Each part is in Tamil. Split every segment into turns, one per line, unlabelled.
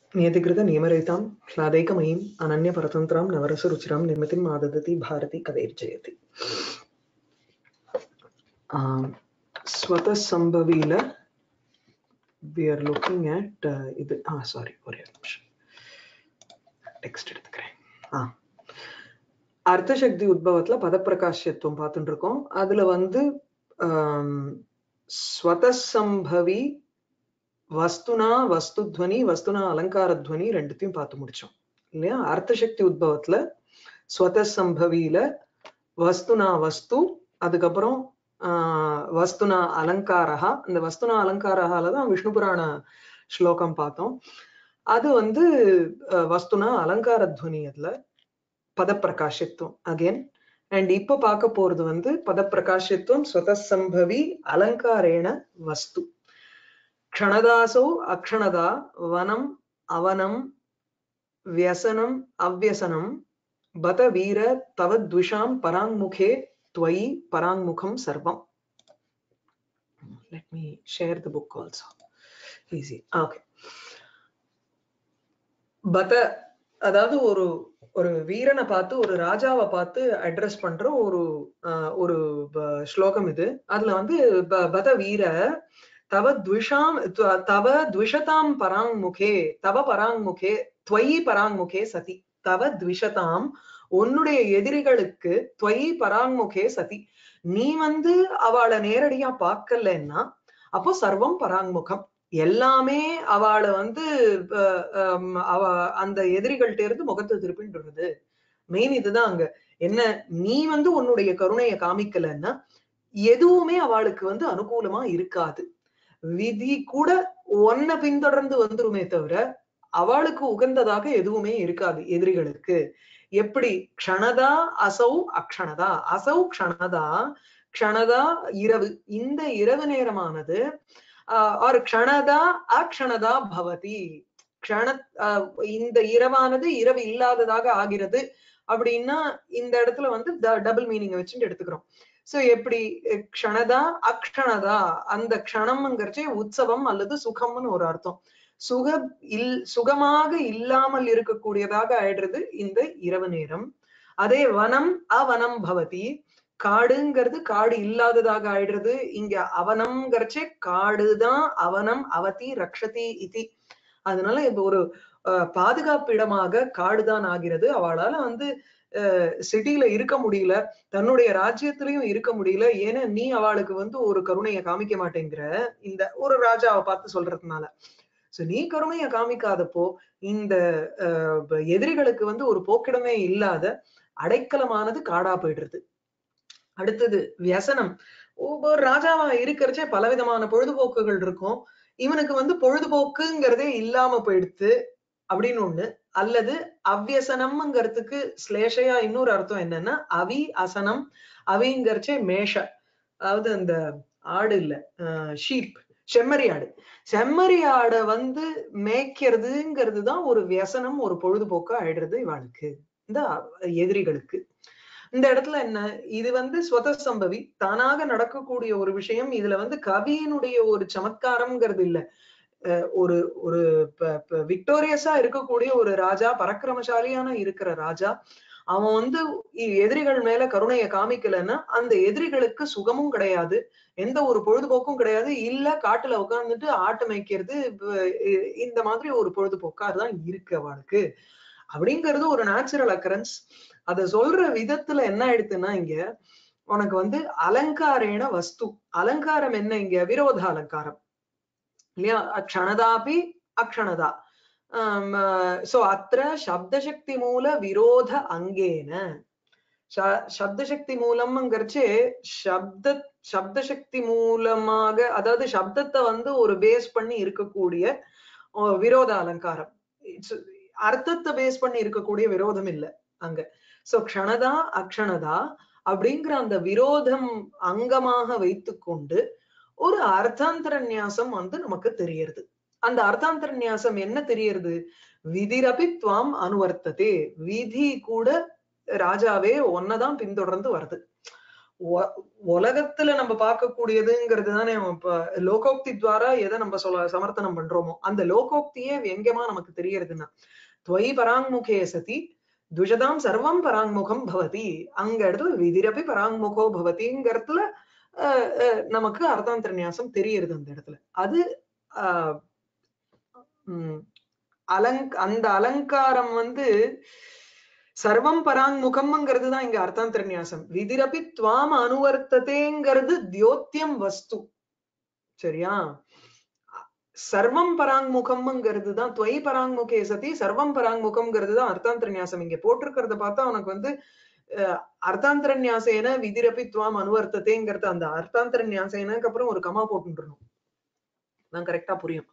नियतिकृत नियमरहितां ह्लादैकमयीम् अनन्यपरतन्त्रां नवरसरुचिरां निर्मितिम् आददति Bharti कदैर्जयति ah ஸ்வத சம்பவியில we are looking at uh, இது ஆ சாரி ஒரே நிமிஷம் டெக்ஸ்ட் எடுத்துக்கிறேன் ஆ அர்த்தசக்தி உத்பவத்துல பதப்பிரகாஷ்யத்துவம் பார்த்துட்டு இருக்கோம் அதுல வந்து ஆம், ஸ்வதசம்பவி வஸ்துனா வஸ்துத்வனி வஸ்துனா அலங்காரத்வனி ரெண்டுத்தையும் பார்த்து முடிச்சோம் இல்லையா அர்த்தசக்தி உத்பவத்துல ஸ்வதசம்பவியில வஸ்துனா வஸ்து அதுக்கப்புறம் ஆஹ் வஸ்துனா அலங்காரஹா இந்த வஸ்துனா அலங்காரஹால தான் விஷ்ணு புராண ஸ்லோகம் பார்த்தோம் அது வந்து அஹ், வஸ்துனா அலங்காரத்வனி அதுல பதப்பிரகாஷித்துவம் அகைன் அண்ட் இப்ப பார்க்க போறது வந்து பதப்பிரகாஷித்துவம் ஸ்வதசம்பவி அலங்காரேண வஸ்து க்ஷணதாசௌ அக்ஷணதா வனம் அவனம் வியசனம் அவ்யசனம் பத வீர தவ த்விஷாம் பராங்முகே त्वयि पराङ्मुखं सर्वम् let me share the book also easy okay பத அதாவது ஒரு ஒரு வீரனை பார்த்து ஒரு ராஜாவை பார்த்து அட்ரஸ் பண்ற ஒரு ஆஹ், ஒரு ப- ஸ்லோகம் இது அதுல வந்து ப- பத வீர தவ த்விஷாம் த்வ- தவ த்விஷதாம் பராங்முகே தவ பராங்முகே துவயி பராங்முகே சதி தவ த்விஷதாம் உன்னுடைய எதிரிகளுக்கு துவயி பராங்முகே சதி நீ வந்து அவளை நேரடியா பார்க்கலன்னா அப்போ சர்வம் பராங்முகம் எல்லாமே அவளை வந்து அஹ், ஹம், அவ அந்த எதிரிகள்ட்ட இருந்து முகத்தை திருப்பின்றது மெயின் இதுதான் அங்க என்ன நீ வந்து உன்னுடைய கருணையை காமிக்கலன்னா எதுவுமே அவளுக்கு வந்து அனுகூலமா இருக்காது விதி கூட ஒன்ன பின்தொடர்ந்து வந்துருமே தவிர அவளுக்கு உகந்ததாக எதுவுமே இருக்காது எதிரிகளுக்கு எப்படி க்ஷணதா அசௌ அக்ஷணதா அசௌ க்ஷணதா க்ஷணதா இரவு இந்த இரவு நேரமானது ஆர் க்ஷணதா அக்ஷணதா பவதி க்ஷண ஆஹ் இந்த இரவானது இரவு இல்லாததாக ஆகிறது அப்படின்னா இந்த இடத்துல வந்து டபுள் மீனிங் வச்சுட்டு எடுத்துக்கிறோம் சோ எப்படி அஹ், க்ஷணதா அக்ஷணதா அந்த க்ஷணம்ங்கிறச்சே உற்சவம் அல்லது சுகம்னு ஒரு அர்த்தம் சுக இல் சுகமாக இல்லாமல் இருக்கக்கூடியதாக ஆயிடுறது இந்த இரவு நேரம் அதே வனம் அவனம் பவதி காடுங்கிறது காடு இல்லாததாக ஆயிடுறது இங்க அவனம்ங்கிறச்சே காடுதான் அவனம் அவதி ரக்ஷதி இதி அதனால இப்ப ஒரு அஹ், பாதுகாப்பு இடமாக காடுதான் ஆகிறது அவளால வந்து சிட்டில இருக்க முடியல தன்னுடைய ராஜ்யத்திலயும் இருக்க முடியல ஏன்னா நீ அவளுக்கு வந்து ஒரு கருணையை காமிக்க மாட்டேங்கிற இந்த ஒரு ராஜாவை பார்த்து சொல்றதுனால சோ நீ கருணையை காமிக்காதப்போ இந்த அஹ், ப- எதிரிகளுக்கு வந்து ஒரு போக்கிடமே இல்லாத அடைக்கலமானது காடா போயிடுறது அடுத்தது வியசனம் ஒவ்வொரு ராஜாவா இருக்கிறச்சே பலவிதமான பொழுதுபோக்குகள் இருக்கும் இவனுக்கு வந்து பொழுதுபோக்குங்கிறதே இல்லாம போயிடுத்து அப்படின்னு ஒண்ணு அல்லது அவ்யசனம்ங்கிறதுக்கு ஸ்லேஷையா இன்னொரு அர்த்தம் என்னன்னா அவி அசனம் அவிங்கிறச்சே மேஷ அதாவது அந்த ஆடு இல்ல ஷீப் செம்மறி ஆடு செம்மறி ஆடை வந்து மேய்க்கிறதுங்கிறது தான் ஒரு வியசனம் ஒரு பொழுதுபோக்கு ஆயிடுறது இவளுக்கு இந்த எதிரிகளுக்கு இந்த இடத்துல என்ன இது வந்து ஸ்வத சம்பவி தானாக நடக்கக்கூடிய ஒரு விஷயம் இதுல வந்து கவியினுடைய ஒரு சமத்காரம்ங்கிறது இல்ல அஹ் ஒரு ஒரு விக்டோரியஸா இருக்கக்கூடிய ஒரு ராஜா பராக்கிரமசாலியான இருக்கிற ராஜா அவன் வந்து இ- எதிரிகள் மேல கருணையை காமிக்கலைன்னா அந்த எதிரிகளுக்கு சுகமும் கிடையாது எந்த ஒரு பொழுதுபோக்கும் கிடையாது இல்ல காட்டுல உட்கார்ந்துட்டு ஆட்டு மேய்க்கிறது இப்ப இ- இந்த மாதிரி ஒரு பொழுதுபோக்கா தான் இருக்கு அவளுக்கு அப்படிங்கிறது ஒரு நேச்சுரல் அக்கரன்ஸ் அத சொல்ற விதத்துல என்ன ஆயிடுத்துன்னா இங்க உனக்கு வந்து அலங்காரேன வஸ்து அலங்காரம் என்ன இங்க விரோத அலங்காரம் இல்லையா க்ஷணதாபி அக்ஷணதா சோ அத்திர சப்தசக்தி மூல விரோத அங்கேன ச- சப்தசக்தி மூலம்ங்கிறச்சு சப்த சப்தசக்தி மூலமாக அதாவது சப்தத்தை வந்து ஒரு பேஸ் பண்ணி இருக்கக்கூடிய அஹ், விரோத அலங்காரம் It's- அர்த்தத்தை பேஸ் பண்ணி இருக்கக்கூடிய விரோதம் இல்ல அங்க சோ க்ஷணதா அக்ஷணதா அப்படிங்கிற அந்த விரோதம் அங்கமாக வைத்துக்கொண்டு ஒரு அர்த்தாந்தர நியாசம் வந்து நமக்கு தெரியறது அந்த அர்த்தாந்தர நியாசம் என்ன தெரியறது விதிரபி துவாம் அனுவர்த்ததே விதி கூட ராஜாவே ஒன்னதான் பின்தொடர்ந்து வருது உ- உலகத்துல நம்ம பார்க்கக்கூடியதுங்கிறது தானே இப்ப லோகோக்தி துவாரா எதை நம்ம சொல்ல சமர்த்தனம் பண்றோமோ அந்த லோகோக்தியே வெங்கமா நமக்கு தெரியறதுன்னா துவை பராங்முகே சதி துஜதாம் சர்வம் பராங்முகம் பவதி அங்க இடத்துல விதிரப்பி பராங்முகோ பவதிங்கிறதுல அஹ், அஹ், நமக்கு அர்த்தாந்தர நியாசம் தெரியுது அந்த இடத்துல அது ஆஹ், உம், அலங்க் அந்த அலங்காரம் வந்து சர்வம் பராங்முகம்ங்கிறது தான் இங்க அர்த்தாந்தர நியாசம் விதிரப்பி துவாம் அனுவர்த்ததேங்கிறது தியோத்தியம் வஸ்து சரியா சர்வம் பராங்முகம்ங்கிறது தான் துவை பராங்முகே சதி சர்வம் பராங்முகம்ங்கிறது தான் அர்த்தாந்தர நியாசம் இங்க போட்டிருக்கிறத பார்த்தா உனக்கு வந்து அஹ், அர்த்தாந்தர நியாசேன விதிரப்பி துவாம் அனுவர்த்ததேங்கிறது அந்த அர்த்தாந்தர நியாசேனக்கு அப்புறம் ஒரு கமா போட்டுருணும் தான் கரெக்டா புரியும்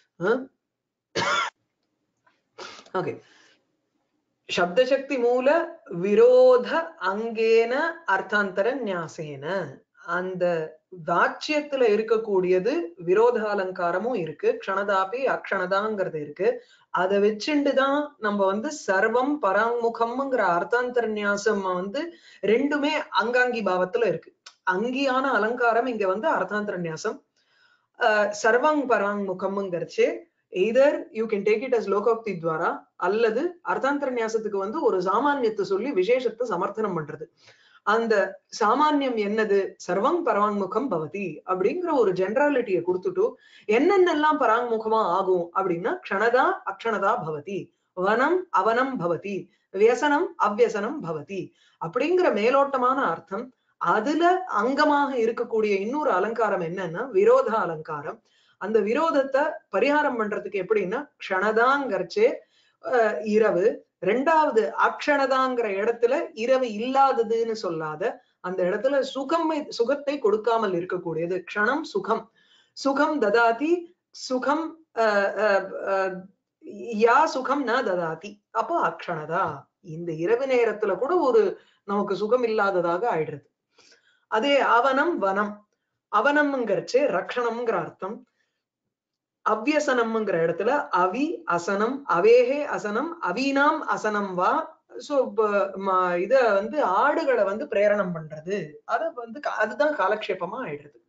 ஓகே சப்தசக்தி மூல விரோத அங்கேன அர்த்தாந்தர நியாசேன அந்த வாச்சியத்துல இருக்கக்கூடியது விரோத அலங்காரமும் இருக்கு க்ஷணதாபி அக்ஷணதாங்கிறது இருக்கு அதை வச்சுண்டுதான் நம்ம வந்து சர்வம் பராங்முகம்ங்கிற அர்த்தாந்தர நியாசம் வந்து ரெண்டுமே அங்காங்கி பாவத்துல இருக்கு அங்கியான அலங்காரம் இங்க வந்து அர்த்தாந்தர நியாசம் அஹ் சர்வங் பராங்முகம்ங்கிறச்சு either you can take it as லோகோக்தி துவாரா அல்லது அர்த்தாந்தர நியாசத்துக்கு வந்து ஒரு சாமானியத்தை சொல்லி விசேஷத்தை சமர்த்தனம் பண்றது அந்த சாமானியம் என்னது சர்வம் பராங்முகம் பவதி அப்படிங்கிற ஒரு ஜெனராலிட்டியை கொடுத்துட்டு என்னென்னலாம் பராங்முகமா ஆகும் அப்படின்னா க்ஷணதா அக்ஷணதா பவதி வனம் அவனம் பவதி வியசனம் அவ்யசனம் பவதி அப்படிங்கிற மேலோட்டமான அர்த்தம் அதுல அங்கமாக இருக்கக்கூடிய இன்னொரு அலங்காரம் என்னன்னா விரோத அலங்காரம் அந்த விரோதத்தை பரிகாரம் பண்றதுக்கு எப்படின்னா க்ஷணதாங்கிறச்சே அஹ், இரவு ரெண்டாவது அக்ஷணதாங்கிற இடத்துல இரவு இல்லாததுன்னு சொல்லாத அந்த இடத்துல சுகம் சுகத்தை கொடுக்காமல் இருக்கக்கூடியது க்ஷணம் சுகம் சுகம் ததாதி சுகம் அஹ், அஹ், அஹ், யா சுகம் ந ததாதி அப்போ அக்ஷணதா இந்த இரவு நேரத்துல கூட ஒரு நமக்கு சுகம் இல்லாததாக ஆயிடுறது அதே அவனம் வனம் அவனம்ங்கிறச்சு ரக்ஷணம்ங்கிற அர்த்தம் அவ்யசனம்ங்கிற இடத்துல அவி அசனம் அவேகே அசனம் அவீனாம் அசனம் வா சோ இத வந்து ஆடுகளை வந்து பிரேரணம் பண்றது அத வந்து க- அதுதான் காலக்ஷேபமா ஆயிடுறது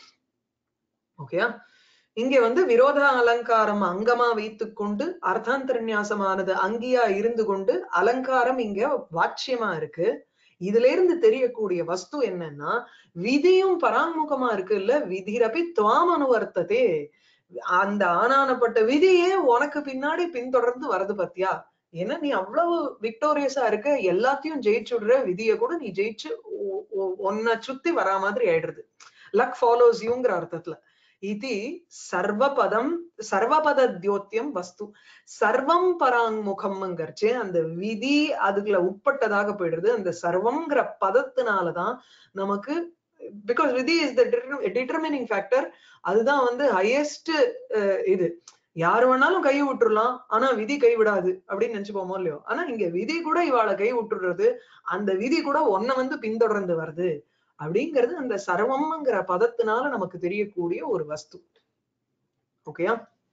ஓகேயா இங்க வந்து விரோத அலங்காரம் அங்கமா வைத்துக்கொண்டு அர்த்தாந்தரநியாசமானது அங்கியா இருந்து கொண்டு அலங்காரம் இங்க வாட்சியமா இருக்கு இதுல இருந்து தெரியக்கூடிய வஸ்து என்னன்னா விதியும் பராங்முகமா இருக்கு இல்ல விதிரபி துவாம் அனுவர்த்ததே அந்த ஆனானப்பட்ட விதியே உனக்கு பின்னாடி பின்தொடர்ந்து வருது பாத்தியா ஏன்னா நீ அவ்வளவு விக்டோரியஸா இருக்க எல்லாத்தையும் ஜெயிச்சுடுற விதிய கூட நீ ஜெயிச்சு ஒ- ஒ- உன்னை சுத்தி வரா மாதிரி ஆயிடுறது லக் ஃபாலோஸ் யூங்கிற அர்த்தத்துல இது சர்வபதம் சர்வபத தியோத்தியம் வஸ்து சர்வம் பராங்முகம்ங்கிறச்சு அந்த விதி அதுக்குள்ள உட்பட்டதாக போயிடுறது அந்த சர்வம்ங்கிற பதத்தினாலதான் நமக்கு பிகாஸ் விதி இஸ் த டிட்டர்மினிங் ஃபேக்டர் அதுதான் வந்து ஹையஸ்ட் இது யாரு வேணாலும் கை விட்டுறலாம் ஆனா விதி கை விடாது அப்படின்னு நினைச்சுப்போமோ இல்லையோ ஆனா இங்க விதி கூட இவாளை கை விட்டுடுறது அந்த விதி கூட ஒன்ன வந்து பின்தொடர்ந்து வருது அப்படிங்கிறது அந்த சர்வம்ங்கிற பதத்தினால நமக்கு தெரியக்கூடிய ஒரு வஸ்து ஓகேயா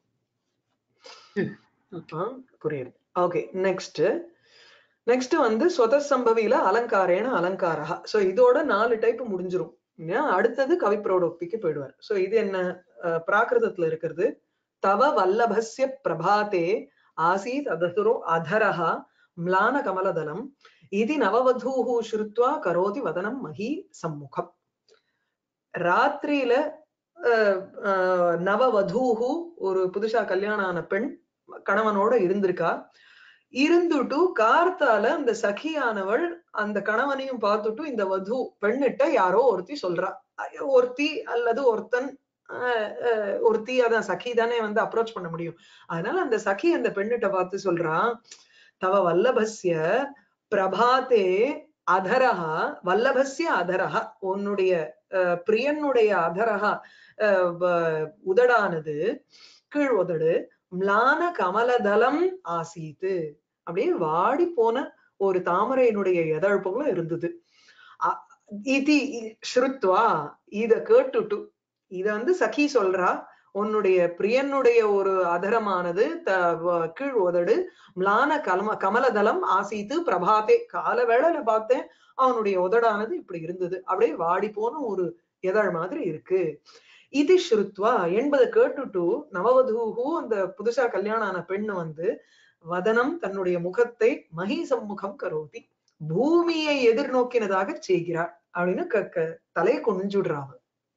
புரியுது ஓகே நெக்ஸ்ட் நெக்ஸ்ட் வந்து சொத சம்பவியில அலங்காரேன அலங்காரா சோ இதோட நாலு டைப் முடிஞ்சிரும் ஏன் அடுத்தது கவிப்ரோடோக்திக்கு போயிடுவார் சோ இது என்ன அஹ், பிராகிருதத்துல இருக்கிறது தவ வல்லபஸ்ய பிரபாதே ஆசீத் அதசுரோ அதரஹ ம்லான கமலதலம் இது நவவதூஹு ஸ்ருத்வா கரோதி வதனம் மகி சம்முகம் ராத்திரியில அஹ், அஹ், நவவதூஹு ஒரு புதுசா கல்யாணம் ஆன பெண் கணவனோட இருந்திருக்கா இருந்துட்டு கார்த்தால அந்த சகியானவள் அந்த கணவனையும் பார்த்துட்டு இந்த வது பெண்ணிட்ட யாரோ ஒருத்தி சொல்றா ஐயோ, ஒருத்தி அல்லது ஒருத்தன் ஆஹ் ஆஹ் ஒருத்தி அதான் சகி தானே வந்து அப்ரோச் பண்ண முடியும் அதனால அந்த சகி அந்த பெண்ணிட்ட பார்த்து சொல்றா தவ வல்லபஸ்ய பிரபாத்தே அதரஹா வல்லபஸ்ய அதரஹா உன்னுடைய ஆஹ் பிரியனுடைய அதரஹா ஆஹ் வ- உதடானது கீழ் உதடு ம்லான கமலதலம் ஆசீத்து அப்படியே வாடி போன ஒரு தாமரையினுடைய எதழ் போல இருந்தது அ- இதி ஸ்ருத்வா இத கேட்டுட்டு இத வந்து சகி சொல்றா உன்னுடைய பிரியனுடைய ஒரு அதரமானது த- வ- கீழ் உதடு மிளான கலம கமலதலம் ஆசீத்து பிரபாத்தே கால வேளையில பார்த்தேன் அவனுடைய உதடானது இப்படி இருந்தது அப்படியே வாடி போன ஒரு எதழ் மாதிரி இருக்கு இது ஸ்ருத்வா என்பதை கேட்டுட்டு நவவதூஹு அந்த புதுசா கல்யாணம் ஆன பெண்ணு வந்து வதனம் தன்னுடைய முகத்தை மகி சம்முகம் கரோதி பூமியை எதிர்நோக்கினதாக செய்கிறாள் அப்படின்னு க- க- தலையை குனிஞ்சுடுறாங்க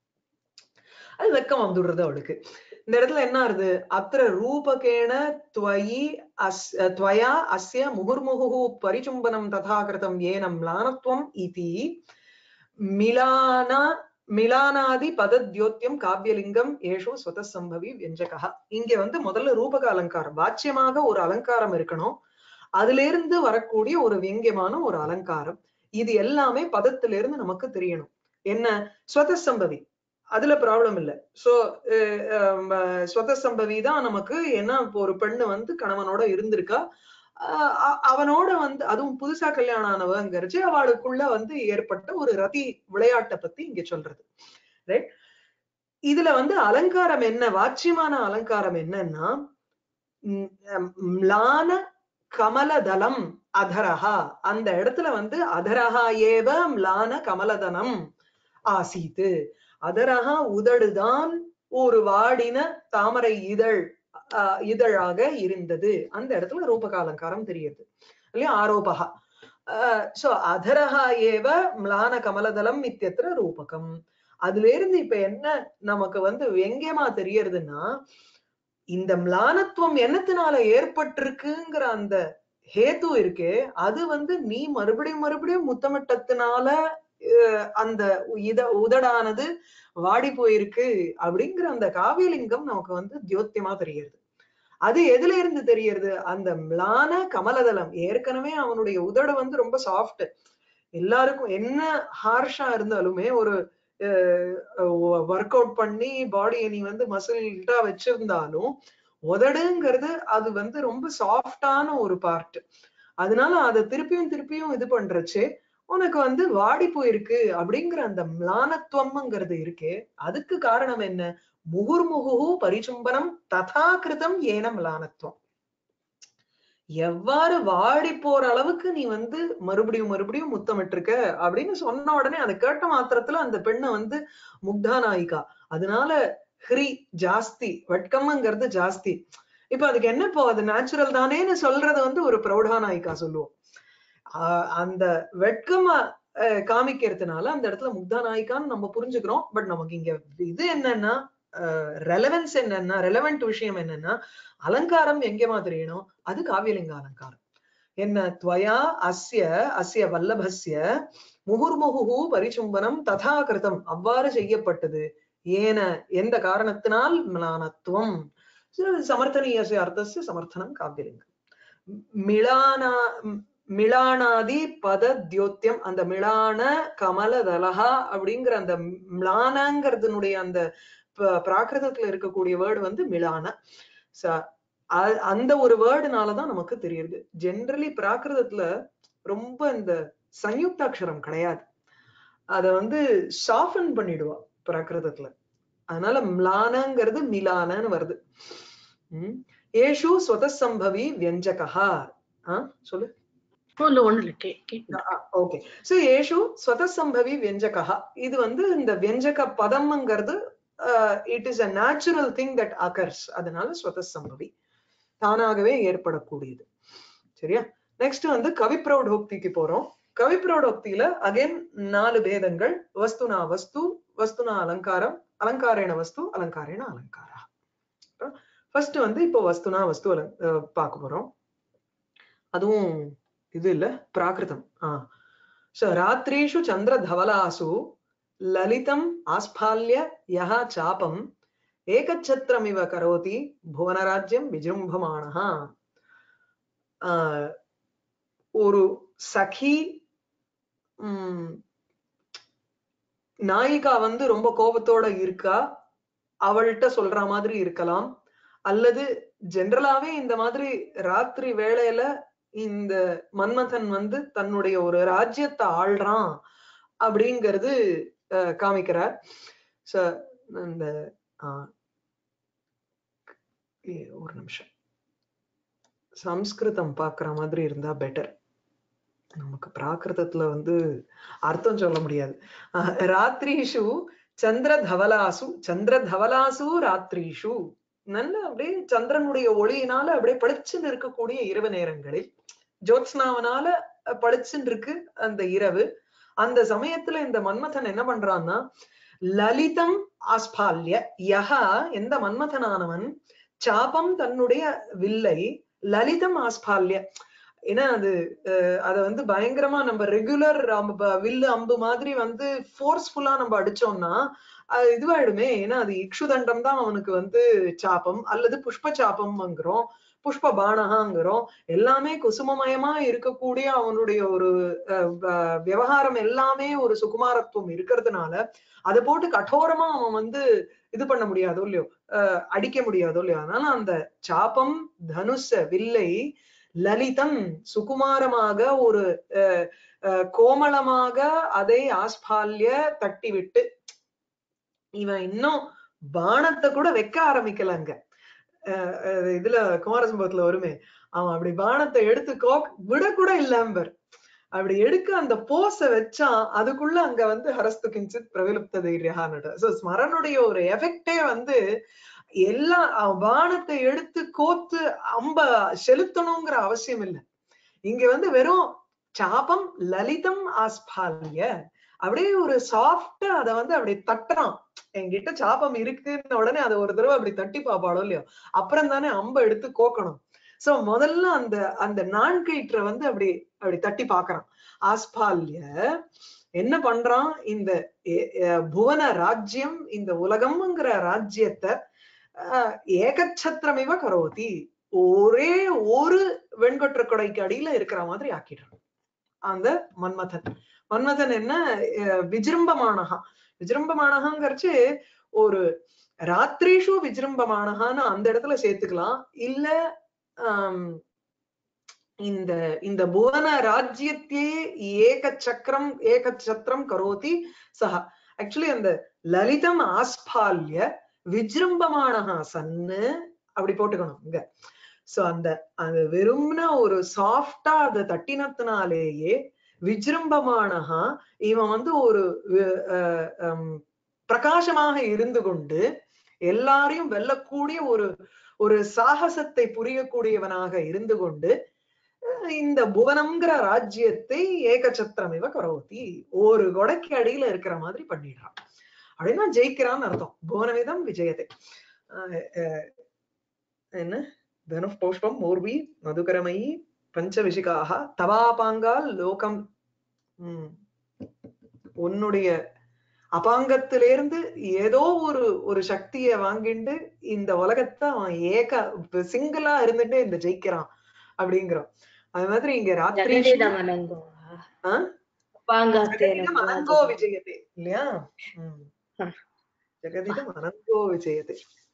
அது வெக்கம் வந்துடுறது அவளுக்கு இந்த இடத்துல என்ன ஆறுது அத்திர ரூபகேண துவயி அஸ் துவயா அஸ்ய முகுர்முகு பரிச்சும்பனம் ததா கிருதம் ஏனம் ம்லானத்வம் இதி மிலானா மிலானாதி பதத்யோத்தியம் காவியலிங்கம் ஏஷோ ஸ்வதசம்பவி வியஞ்சகா இங்க வந்து முதல்ல ரூபக அலங்காரம் வாச்சியமாக ஒரு அலங்காரம் இருக்கணும் அதுல இருந்து வரக்கூடிய ஒரு வியங்கியமான ஒரு அலங்காரம் இது எல்லாமே பதத்திலிருந்து நமக்கு தெரியணும் என்ன ஸ்வதசம்பவி அதுல ப்ராப்ளம் இல்ல சோ ஸ்வதசம்பவி தான் நமக்கு என்ன இப்போ ஒரு பெண்ணு வந்து கணவனோட இருந்திருக்கா ஆஹ் அ- அவனோட வந்து அதுவும் புதுசா கல்யாணம் ஆனவங்கிறச்சு அவளுக்குள்ள வந்து ஏற்பட்ட ஒரு ரதி விளையாட்டை பத்தி இங்க சொல்றது ரைட் இதுல வந்து அலங்காரம் என்ன வாச்சியமான அலங்காரம் என்னன்னா ம், அம், ம்லான கமலதலம் அதரஹா அந்த இடத்துல வந்து அதரஹா ஏவ ம்லான கமலதனம் ஆசீத்து அதரஹா உதடுதான் ஒரு வாடின தாமரை இதழ் ஆஹ் இதழாக இருந்தது அந்த இடத்துல ரூபக அலங்காரம் தெரியுது இல்லையா ஆரோபகா சோ அதரஹா ஏவ ம்லான கமலதலம் இத்தியத்திர ரூபகம் அதுல இருந்து இப்ப என்ன நமக்கு வந்து வெங்கியமா தெரியறதுன்னா இந்த ம்லானத்துவம் என்னத்தினால ஏற்பட்டிருக்குங்கிற அந்த ஹேத்து இருக்கே அது வந்து நீ மறுபடியும் மறுபடியும் முத்தமிட்டத்தினால அஹ், அந்த இத உதடானது வாடி போயிருக்கு அப்படிங்கிற அந்த காவியலிங்கம் நமக்கு வந்து தியோத்தியமா தெரியுது அது எதுல இருந்து தெரியறது அந்த ம்லான கமலதலம் ஏற்கனவே அவனுடைய உதடு வந்து ரொம்ப சாஃப்ட் எல்லாருக்கும் என்ன ஹார்ஷா இருந்தாலுமே ஒரு ஒர்க் அவுட் பண்ணி பாடியை நீ வந்து மசில்டா வச்சிருந்தாலும் உதடுங்கிறது அது வந்து ரொம்ப சாஃப்டான ஒரு பார்ட் அதனால அதை திருப்பியும் திருப்பியும் இது பண்றச்சு உனக்கு வந்து வாடி போயிருக்கு அப்படிங்கிற அந்த மிளானத்துவம்ங்கிறது இருக்கே அதுக்கு காரணம் என்ன முகுர்முகு பரிச்சும்பனம் ததா கிருதம் ஏன மிளானத்துவம் எவ்வாறு வாடி போற அளவுக்கு நீ வந்து மறுபடியும் மறுபடியும் முத்தமிட்டிருக்க அப்படின்னு சொன்ன உடனே அதை கேட்ட மாத்திரத்துல அந்த பெண்ணை வந்து முக்தா நாயிகா அதனால ஹ்ரி ஜாஸ்தி வட்கம்ங்கிறது ஜாஸ்தி இப்ப அதுக்கு என்ன இப்போ அது நேச்சுரல் தானேன்னு சொல்றது வந்து ஒரு பிரௌடா நாயிகா சொல்லுவோம் ஆஹ் அந்த வெட்கம் அஹ், காமிக்கிறதுனால அந்த இடத்துல முக்தா நாயிகான்னு நம்ம புரிஞ்சுக்கிறோம் பட் நமக்கு இங்க இது என்னன்னா ரெலவென்ஸ் என்னன்னா ரெலவெண்ட் விஷயம் என்னன்னா அலங்காரம் எங்கேமா தெரியணும் அது காவியலிங்க அலங்காரம் என்ன துவயா அஸ்ய அஸ்ய வல்லபஸ்ய முகுர்முகு பரிச்சும்பனம் ததா கிருதம் அவ்வாறு செய்யப்பட்டது ஏன எந்த காரணத்தினால் மிலானத்துவம் சமர்த்தனீயசிய அர்த்தஸ்ய சமர்த்தனம் காவியலிங்கம் மிளானா மிளானாதி பத தியோத்தியம் அந்த மிளான கமலதலஹா அப்படிங்கிற அந்த மிளானங்கிறதுனுடைய அந்த ப- பிராகிருதத்துல இருக்கக்கூடிய வேர்டு வந்து மிளான ச- அ- அந்த ஒரு வேர்டுனாலதான் நமக்கு தெரியுது ஜென்ரலி பிராகிருதத்துல ரொம்ப இந்த சயுக்தாட்சரம் கிடையாது அத வந்து சாஃபன் பண்ணிடுவா பிராகிருதத்துல அதனால மிளானங்கிறது மிலானன்னு வருது உம் ஏஷு ஸ்வதசம்பவி வியஞ்சகா ஆஹ் சொல்லு
இல்ல ஒண்ணு இல்ல கே கேக்குது
ஓகே சோ ஏஷு ஸ்வதசம்பவி வியஞ்சகா இது வந்து இந்த வியஞ்சக பதம்ங்கிறது it is a natural thing that occurs அதனால ஸ்வதசம்பவி தானாகவே ஏற்படக்கூடியது சரியா நெக்ஸ்ட் வந்து கவிப்பிரௌடோக்திக்கு போறோம் கவிப்பிரௌடோக்தியில அகைன் நாலு பேதங்கள் வஸ்துனா வஸ்து வஸ்துனா அலங்காரம் அலங்காரேண வஸ்து அலங்காரேண அலங்காரா ஃபர்ஸ்ட் வந்து இப்போ வஸ்துனா வஸ்து அலங் அஹ் பார்க்க போறோம் அதுவும் இது இல்ல பிராகிருதம் ஆஹ் சோ ராத்திரீஷு சந்திர தவலாசு லலிதம் ஆஸ்பால்ய யஹ சாபம் ஏகச்சத்திரமிவ கரோதி புவனராஜ்யம் விஜృంభமானஹ ஆஹ் ஒரு சகி உம் நாயிகா வந்து ரொம்ப கோபத்தோட இருக்கா அவள்கிட்ட சொல்ற மாதிரி இருக்கலாம் அல்லது ஜென்ரலாவே இந்த மாதிரி ராத்திரி வேளையில இந்த மன்மதன் வந்து தன்னுடைய ஒரு ராஜ்யத்தை ஆள்றான் அப்படிங்கிறது அஹ், காமிக்கிறார் ச இந்த ஆஹ், ஏ, ஒரு நிமிஷம் சம்ஸ்கிருதம் பார்க்குற மாதிரி இருந்தா பெட்டர் நமக்கு பிராகிருதத்துல வந்து அர்த்தம் சொல்ல முடியாது அஹ், ராத்ரிஷு சந்திர தவலாசு சந்திர தவலாசு ராத்ரிஷு நல்ல அப்படியே சந்திரனுடைய ஒளியினால அப்படியே பளிச்சுன்னு இருக்கக்கூடிய இரவு நேரங்களில் ஜோத்ஸ்னாவனால அஹ், பளிச்சுன்னு இருக்கு அந்த இரவு அந்த சமயத்துல இந்த மன்மதன் என்ன பண்றான்னா லலிதம் ஆஸ்பால்ய யஹா எந்த மன்மதனானவன் சாபம் தன்னுடைய வில்லை லலிதம் ஆஸ்பால்ய ஏன்னா அது அஹ், அத வந்து பயங்கரமா நம்ம ரெகுலர் வில்லு அம்பு மாதிரி வந்து ஃபோர்ஸ்ஃபுல்லா நம்ம அடிச்சோம்னா அது இதுவாயிடுமே ஏன்னா அது இக்ஷுதண்டம் தான் அவனுக்கு வந்து சாபம் அல்லது புஷ்ப சாபம்ங்கிறோம் புஷ்ப பானகாங்கிறோம் எல்லாமே குசுமமயமா இருக்கக்கூடிய அவனுடைய ஒரு அஹ், வ- விவகாரம் எல்லாமே ஒரு சுகுமாரத்துவம் இருக்கிறதுனால அதை போட்டு கடோரமா அவன் வந்து இது பண்ண முடியாதோ இல்லையோ அஹ், அடிக்க முடியாதோ இல்லையோ அதனால அந்த சாபம் தனுஷ வில்லை லலிதம் சுகுமாரமாக ஒரு அஹ், அஹ், கோமளமாக அதை ஆஸ்பால்ய தட்டிவிட்டு இவன் இன்னும் பானத்தை கூட வைக்க ஆரம்பிக்கல அங்க அஹ், அஹ், இதுல குமாரசம்பவத்துல வருமே அவன் அப்படி பானத்தை எடுத்து கோ விட கூட இல்லாம்பர் அப்படி எடுக்க அந்த போஸ வச்சான் அதுக்குள்ள அங்க வந்து ஹரஸ்து கிஞ்சித் பிரவிலுப்த தைரியஹான்னு சோ ஸ்மரனுடைய ஒரு எஃபெக்டே வந்து எல்லா அவன் பானத்தை எடுத்து கோத்து அம்ப செலுத்தணுங்கிற அவசியம் இல்லை இங்க வந்து வெறும் சாபம் லலிதம் ஆஸ்பால்ய அப்படியே ஒரு சாஃப்டா அத வந்து அப்படி தட்டுறான் என்கிட்ட சாபம் இருக்குன்னு உடனே அதை ஒரு தடவை அப்படி தட்டி பாப்பாளோ இல்லையோ அப்புறம் தானே அம்ப எடுத்து கோக்கணும் சோ முதல்ல அந்த அந்த நான்கயிற்றை வந்து அப்படி அப்படி தட்டி பாக்குறான் ஆஸ்பால்ய என்ன பண்றான் இந்த எ- எ- புவன ராஜ்யம் இந்த உலகம்ங்கிற ராஜ்யத்தை ஆஹ், ஏகச்சத்திரமிவ கரோதி ஒரே ஒரு வெண்கொற்ற கொடைக்கு அடியில இருக்கிற மாதிரி ஆக்கிடுறான் அந்த மன்மதன் மன்மதன் என்ன அஹ், விஜிரும்பமானகா விஜிரும்பமானகாங்கிறச்சு ஒரு ராத்திரிஷு விஜிரும்பமானகான்னு அந்த இடத்துல சேர்த்துக்கலாம் இல்ல ஆம், இந்த இந்த புவன ராஜ்யத்தையே ஏக சக்கரம் ஏக சத்திரம் கரோதி சஹா ஆக்சுவலி அந்த லலிதம் ஆஸ்பால்ய விஜிரும்பமானகா சன்னு அப்படி போட்டுக்கணும் இங்க சோ அந்த அது வெறும்னா ஒரு சாஃப்டா அதை தட்டினத்தினாலேயே விஜிரும்பமானகா இவன் வந்து ஒரு வி- அஹ் ஹம் பிரகாசமாக இருந்து கொண்டு எல்லாரையும் வெல்லக்கூடிய ஒரு ஒரு சாகசத்தை புரியக்கூடியவனாக இருந்து கொண்டு அஹ் இந்த புவனம்ங்கிற ராஜ்யத்தை ஏகச்சத்திரம் இவ கரோதி ஒரு கொடைக்கு அடியில இருக்கிற மாதிரி பண்ணிடுறான் அப்படின்னா ஜெயிக்கிறான்னு அர்த்தம் புவனமிதம் விஜயத்தை அஹ் அஹ் என்ன தனு புஷ்பம் மூர்வி மதுகரமயி பஞ்சவிசிகாக தவாபாங்கால் லோகம் உம் உன்னுடைய அபாங்கத்திலிருந்து ஏதோ ஒரு ஒரு சக்தியை வாங்கிண்டு இந்த உலகத்தை அவன் ஏக சிங்கிளா இருந்துட்டு இந்த ஜெயிக்கிறான் அப்படிங்கிறோம் அது மாதிரி இங்க ராத்திரி
ஜனனிதமனங்கோ
ஆ?
பாங்காத்தேன
ஜெகதிதம் அனங்கோ விஜயதே இல்லையா உம்.
ஆ.
ஜெகதிதம் அனங்கோ விஜயதே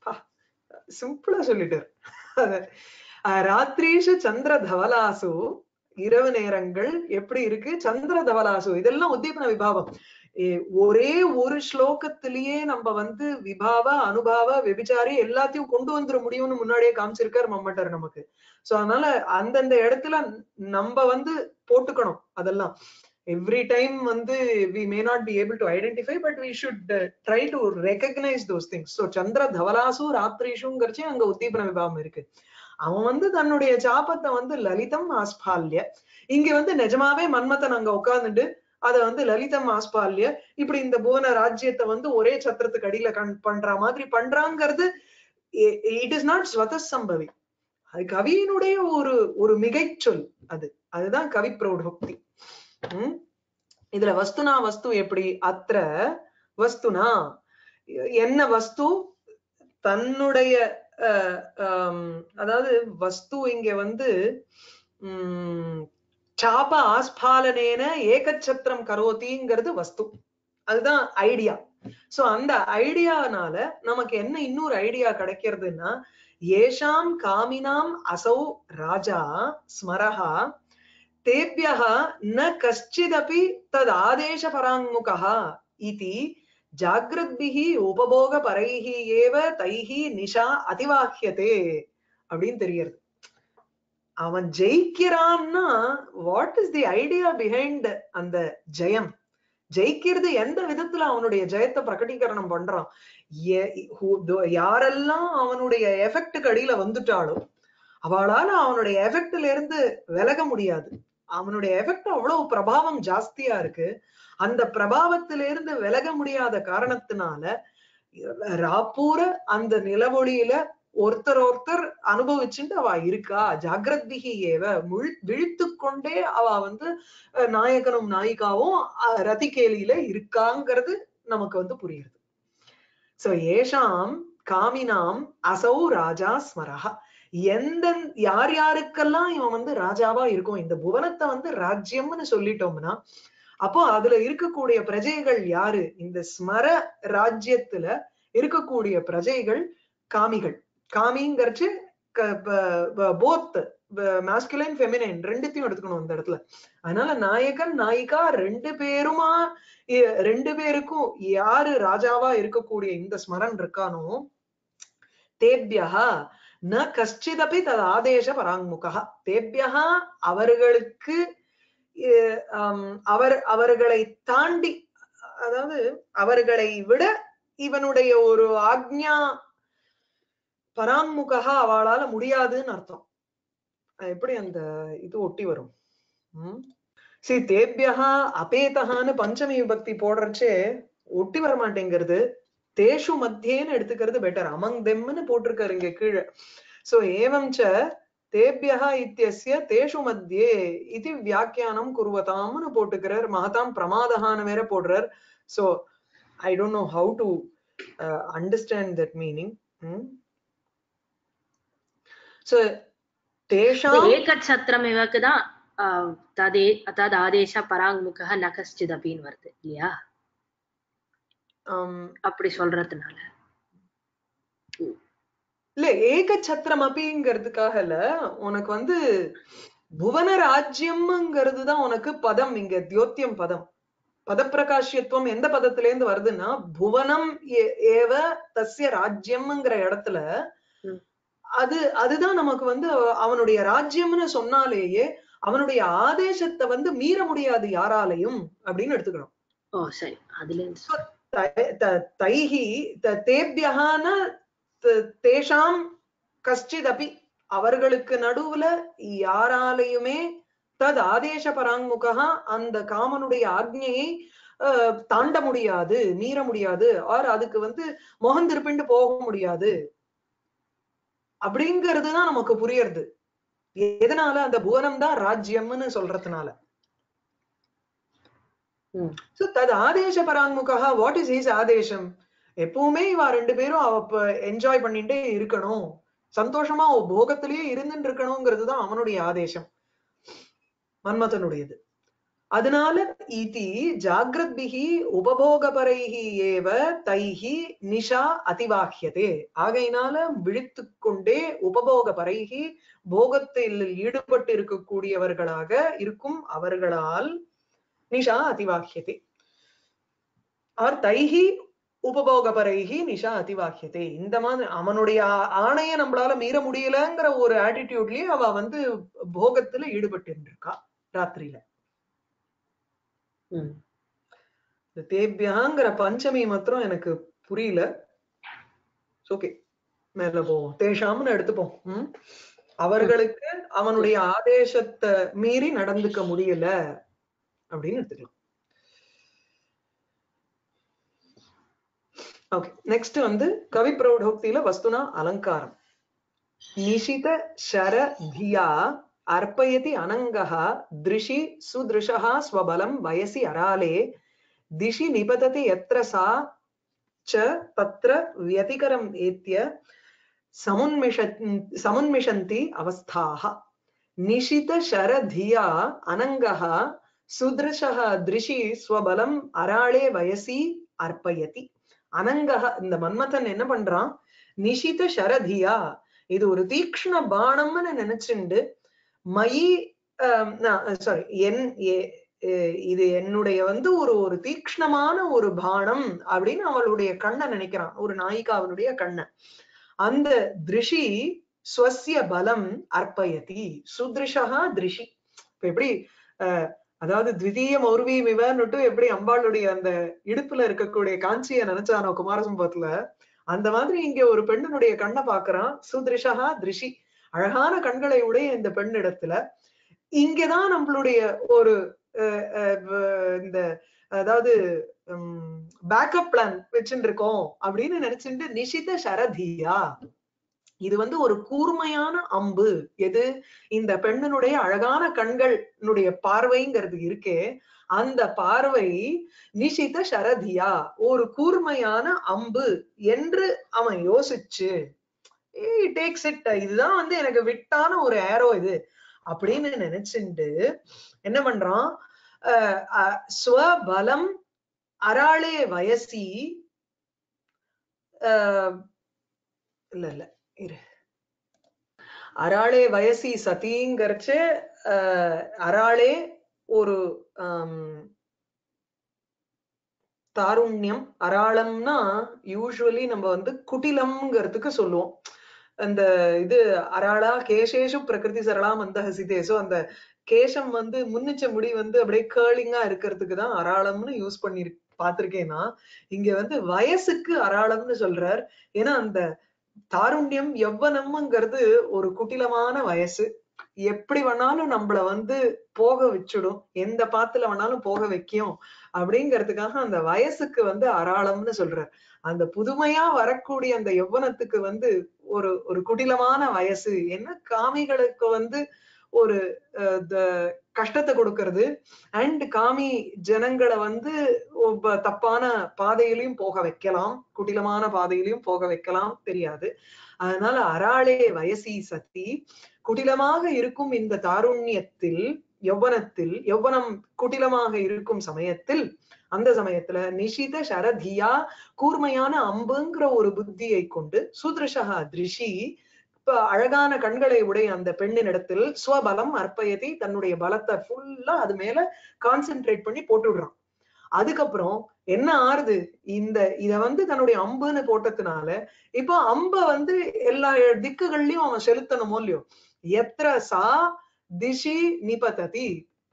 சிம்பிளா சொல்லிட்டார் அது, அஹ், ராத்திரீஷ சந்திர தவலாசு இரவு நேரங்கள் எப்படி இருக்கு சந்திர தவலாசு இதெல்லாம் உத்தீபன விபாவம் ஏ- ஒரே ஒரு ஸ்லோகத்திலேயே நம்ம வந்து விபாவ அனுபாவ வெபிச்சாரி எல்லாத்தையும் கொண்டு வந்துட முடியும்னு முன்னாடியே காமிச்சிருக்காரு மம்மட்டர் நமக்கு சோ அதனால அந்தந்த இடத்துல நம்ம வந்து போட்டுக்கணும் அதெல்லாம் எவ்ரி டைம் வந்து we may not be able to identify but we should try to recognise those things so சந்திர தவலாசு ராத்திரிஷுங்கிறச்சே அங்க உத்தீபன விபாவம் இருக்கு அவன் வந்து தன்னுடைய சாபத்தை வந்து லலிதம் ஆஸ்பால்ய இங்க வந்து நிஜமாவே மன்மதன் அங்க உட்கார்ந்துட்டு அத வந்து லலிதம் ஆஸ்பால்ய இப்படி இந்த புவன ராஜ்யத்தை வந்து ஒரே சத்திரத்துக்கு அடியில கண் பண்ற மாதிரி பண்றாங்கிறது இட் இஸ் நாட் ஸ்வத சம்பவி அது கவியினுடைய ஒரு ஒரு மிகைச்சொல் அது அதுதான் கவி பிரௌடோக்தி உம் இதுல வஸ்துனா வஸ்து எப்படி அத்திர வஸ்துனா என்ன வஸ்து தன்னுடைய அஹ், ஆம், அதாவது வஸ்து இங்க வந்து உம் சாப ஆஸ்பாலனேன ஏகச்சத்திரம் கரோதிங்கிறது வஸ்து அதுதான் ஐடியா சோ அந்த ஐடியானால நமக்கு என்ன இன்னொரு ஐடியா கிடைக்கிறதுன்னா ஏஷாம் காமினாம் அசௌ ராஜா ஸ்மரஹா தேபியः ந கஷ்டிதபி தத் ஆதேச பராங்முகः இதி ஜாகிரத்பிகி உபபோக பரைஹி ஏவ தைஹி நிஷா அதிவாக்கியதே அப்படின்னு தெரியறது அவன் ஜெயிக்கிறான்னா what is the idea behind அந்த ஜெயம் ஜெயிக்கிறது எந்த விதத்துல அவனுடைய ஜெயத்தை பிரகடீகரணம் பண்றான் எ- who- தோ- யாரெல்லாம் அவனுடைய எஃபெக்டுக்கு அடியில வந்துட்டாலும் அவளால அவனுடைய எஃபெக்ட்ல இருந்து விலக முடியாது அவனுடைய எஃபெக்ட் அவ்வளவு பிரபாவம் ஜாஸ்தியா இருக்கு அந்த பிரபாவத்திலிருந்து விலக முடியாத காரணத்தினால ராப்பூர அந்த நிலவொளியில ஒருத்தர் ஒருத்தர் அனுபவிச்சுட்டு அவ இருக்கா ஜாகிரத்பிகி ஏவ முழு விழித்து கொண்டே அவ வந்து அஹ், நாயகனும் நாயிகாவும் அஹ், ரதிகேலியில இருக்காங்கிறது நமக்கு வந்து புரியுது சோ ஏஷாம் காமினாம் அசௌ ராஜா ஸ்மரஹா எந்த யார் யாருக்கெல்லாம் இவன் வந்து ராஜாவா இருக்கும் இந்த புவனத்தை வந்து ராஜ்யம்னு சொல்லிட்டோம்னா அப்போ அதுல இருக்கக்கூடிய பிரஜைகள் யாரு இந்த ஸ்மர ராஜ்யத்துல இருக்கக்கூடிய பிரஜைகள் காமிகள் காமிங்கிறச்சு போத் மாஸ்குலைன் ஃபெமினைன் ரெண்டுத்தையும் எடுத்துக்கணும் இந்த இடத்துல அதனால நாயகன் நாயிகா ரெண்டு பேருமா இ- ரெண்டு பேருக்கும் யாரு ராஜாவா இருக்கக்கூடிய இந்த ஸ்மரன் இருக்கானோ தேபியா ந கஷ்டிதபி தது ஆதேச பராங்முகா தேபியா அவர்களுக்கு இ- ஆம், அவர் அவர்களை தாண்டி அதாவது அவர்களை விட இவனுடைய ஒரு ஆக்ஞா பராங்முகா அவளால முடியாதுன்னு அர்த்தம் அது எப்படி அந்த இது ஒட்டி வரும் உம் சி தேபியா அபேதகான்னு பஞ்சமி விபக்தி போடுறச்சே ஒட்டி வர மாட்டேங்கிறது தேஷு மத்தியேன்னு எடுத்துக்கிறது பெட்டர் அமங் தெம்னு போட்டிருக்காரு இங்க கீழே சோ ஏவம் ச தேபியா இத்தியஸ்ய தேஷு மத்தியே இது வியாக்கியானம் குருவதாம்னு போட்டுக்கிறார் மகதாம் பிரமாதகான்னு வேற போடுறார் so I don't know how to understand that meaning so தேஷாம்
ஏகச்சத்திரம் இவக்கு தான் ஆஹ், ததே அதாவது ஆதேச பராங்முக ந கஷ்டித் அப்படின்னு வருது இல்லையா
ஆம்,
அப்படி சொல்றதுனால
இல்ல ஏக சத்திரம் அப்படிங்கிறதுக்காக இல்ல உனக்கு வந்து புவன ராஜ்யம்ங்கிறது தான் உனக்கு பதம் இங்க தியோத்தியம் பதம் பதப்பிரகாஷ்யத்துவம் எந்த பதத்துல இருந்து வருதுன்னா புவனம் ஏ- ஏவ தஸ்ய ராஜ்யம்ங்கிற இடத்துல
ம்.
அது அதுதான் நமக்கு வந்து அவனுடைய ராஜ்யம்னு சொன்னாலேயே அவனுடைய ஆதேசத்தை வந்து மீற முடியாது யாராலையும் அப்படின்னு எடுத்துக்கணும்
ஓ சரி அதுல இருந்து
த- த- தைஹி த- தேபியகான த- தேஷாம் கஷ்டிதபி அவர்களுக்கு நடுவுல யாராலையுமே தத் ஆதேச பராங்முகா அந்த காமனுடைய ஆக்ஞையை அஹ், தாண்ட முடியாது மீற முடியாது ஆர் அதுக்கு வந்து முகம் திருப்பிண்டு போக முடியாது அப்படிங்கிறதுதான் நமக்கு புரியறது எதனால அந்த புவனம் தான் ராஜ்யம்னு சொல்றதுனால
ம்.
சோ தது ஆதேச பராங்முகா வாட் இஸ் ஹிஸ் ஆதேசம் எப்பவுமே இவ ரெண்டு பேரும் அவ என்ஜாய் பண்ணிட்டே இருக்கணும் சந்தோஷமா அவ போகத்திலேயே இருந்துட்டு இருக்கணுங்கிறது தான் அவனுடைய ஆதேசம் மன்மதனுடையது அதனால இதி ஜாகிரத்பிகி உபபோகபரைஹி ஏவ தைஹி நிஷா அதிவாக்கியதே ஆகையினால விழித்துக் கொண்டே உபபோகபரைஹி போகத்தில் ஈடுபட்டு இருக்கக்கூடியவர்களாக இருக்கும் அவர்களால் நிஷா அதிவாக்கியதே ஆர் தைஹி உபபோகபரைஹி நிஷா அதிவாக்கியதே இந்த மாதிரி அவனுடைய ஆ- ஆணைய நம்மளால மீற முடியலங்கிற ஒரு ஆட்டிடியூட்லயே அவ வந்து போகத்துல ஈடுபட்டு இருக்கா ராத்திரியில
ம்.
இந்த தேபியாங்கிற பஞ்சமி மாத்திரம் எனக்கு புரியல ஓகே மேல போவோம் தேஷாம்னு எடுத்துப்போம் ம்? அவர்களுக்கு அவனுடைய ஆதேசத்தை மீறி நடந்துக்க முடியல அப்படின்னு எடுத்துக்கலாம் ஓகே நெக்ஸ்ட் வந்து கவி பிரௌடோக்தியில வஸ்துனா அலங்காரம் நிஷித ஷர தியா அர்ப்பயதி அனங்கः திருஷி சுதிருஷः ஸ்வபலம் வயசி அராலே திஷி நிபததி यत्र सा च तत्र व्यतिकरम् एत्य समुन्मिष समुन्मिषन्ति अवस्थाः निशित शरधिया अनङ्गः சுதிருஷः திருஷி ஸ்வபலம் அராளே வயசி அர்ப்பயதி அனங்கஹ இந்த மன்மதன் என்ன பண்றான் நிஷித ஷரதியா இது ஒரு தீக்ஷ்ண பானம்னு நினைச்சுண்டு மயி சாரி என் எ- அஹ் இது என்னுடைய வந்து ஒரு ஒரு தீக்ஷ்ணமான ஒரு பானம் அப்படின்னு அவளுடைய கண்ணை நினைக்கிறான் ஒரு நாயிகாவினுடைய கண்ணை அந்த திருஷி ஸ்வசிய பலம் அர்ப்பயதி சுத்ரிஷா திருஷி இப்ப எப்படி அஹ் அதாவது த்விதீய மௌர்வி மிவன்னுட்டு எப்படி அம்பாளுடைய அந்த இடுப்புல இருக்கக்கூடிய காஞ்சிய நினைச்சானோ குமாரசம்பவத்துல அந்த மாதிரி இங்க ஒரு பெண்ணினுடைய கண்ணை பாக்குறான் சுத்ரிஷா திருஷி அழகான கண்களை உடைய இந்த பெண்ணிடத்துல இங்கதான் நம்மளுடைய ஒரு அஹ், அஹ், வ- இந்த அதாவது பேக்கப் பிளான் வச்சுட்டு இருக்கோம் அப்படின்னு நினைச்சுட்டு நிஷித சரதியா இது வந்து ஒரு கூர்மையான அம்பு எது இந்த பெண்ணினுடைய அழகான கண்களுடைய பார்வைங்கிறது இருக்கே அந்த பார்வை நிஷித சரதியா ஒரு கூர்மையான அம்பு என்று அவன் யோசிச்சு டேக்ஸ் இட் இதுதான் வந்து எனக்கு விட்டான ஒரு ஏரோ இது அப்படின்னு நினைச்சுண்டு என்ன பண்றான் அஹ் அஹ் ஸ்வபலம் அராளே வயசி அஹ் இல்ல இல்ல இரு அராளே வயசி சதிங்கிறச்சு அஹ் அராளே ஒரு ஆம், தாருண்யம் அராளம்னா யூஸ்வலி நம்ம வந்து குட்டிலம்ங்கிறதுக்கு சொல்லுவோம் அந்த இது அராளா கேசேஷு பிரகிருதி சரளா மந்தஹசிதேசோ அந்த கேசம் வந்து முன்னிச்ச முடி வந்து அப்படியே கேர்லிங்கா இருக்கிறதுக்கு தான் அராளம்னு யூஸ் பண்ணி பார்த்திருக்கேன்னா இங்க வந்து வயசுக்கு அராளம்னு சொல்றார் ஏன்னா அந்த தாருண்யம் எவ்வனம்ங்கிறது ஒரு குட்டிலமான வயசு எப்படி வேணாலும் நம்மள வந்து போக வச்சுடும் எந்த பாத்துல வேணாலும் போக வைக்கும் அப்படிங்கிறதுக்காக அந்த வயசுக்கு வந்து அராளம்னு சொல்றார் அந்த புதுமையா வரக்கூடிய அந்த யௌவனத்துக்கு வந்து ஒரு ஒரு குட்டிலமான வயசு என்ன காமிகளுக்கு வந்து ஒரு அஹ், த- கஷ்டத்தை கொடுக்கறது அண்ட் காமி ஜனங்களை வந்து ஒப்ப- தப்பான பாதையிலையும் போக வைக்கலாம் குட்டிலமான பாதையிலையும் போக வைக்கலாம் தெரியாது அதனால அராளே வயசி சத்தி குட்டிலமாக இருக்கும் இந்த தாருண்யத்தில் யௌவனத்தில் யௌவனம் குட்டிலமாக இருக்கும் சமயத்தில் அந்த சமயத்துல நிஷித சரதியா கூர்மையான அம்புங்கிற ஒரு புத்தியை கொண்டு சூத்ரஷகா திருஷி இப்ப அழகான கண்களை உடைய அந்த பெண்ணின் இடத்தில் ஸ்வபலம் அர்ப்பயதி தன்னுடைய பலத்தை ஃபுல்லா அது மேல கான்சென்ட்ரேட் பண்ணி போட்டு விடுறான் அதுக்கப்புறம் என்ன ஆறுது இந்த இத வந்து தன்னுடைய அம்புன்னு போட்டதுனால இப்போ அம்ப வந்து எல்லா திக்குகள்லயும் அவன் செலுத்தணுமோ இல்லையோ எத்திர சா திஷி நிபததி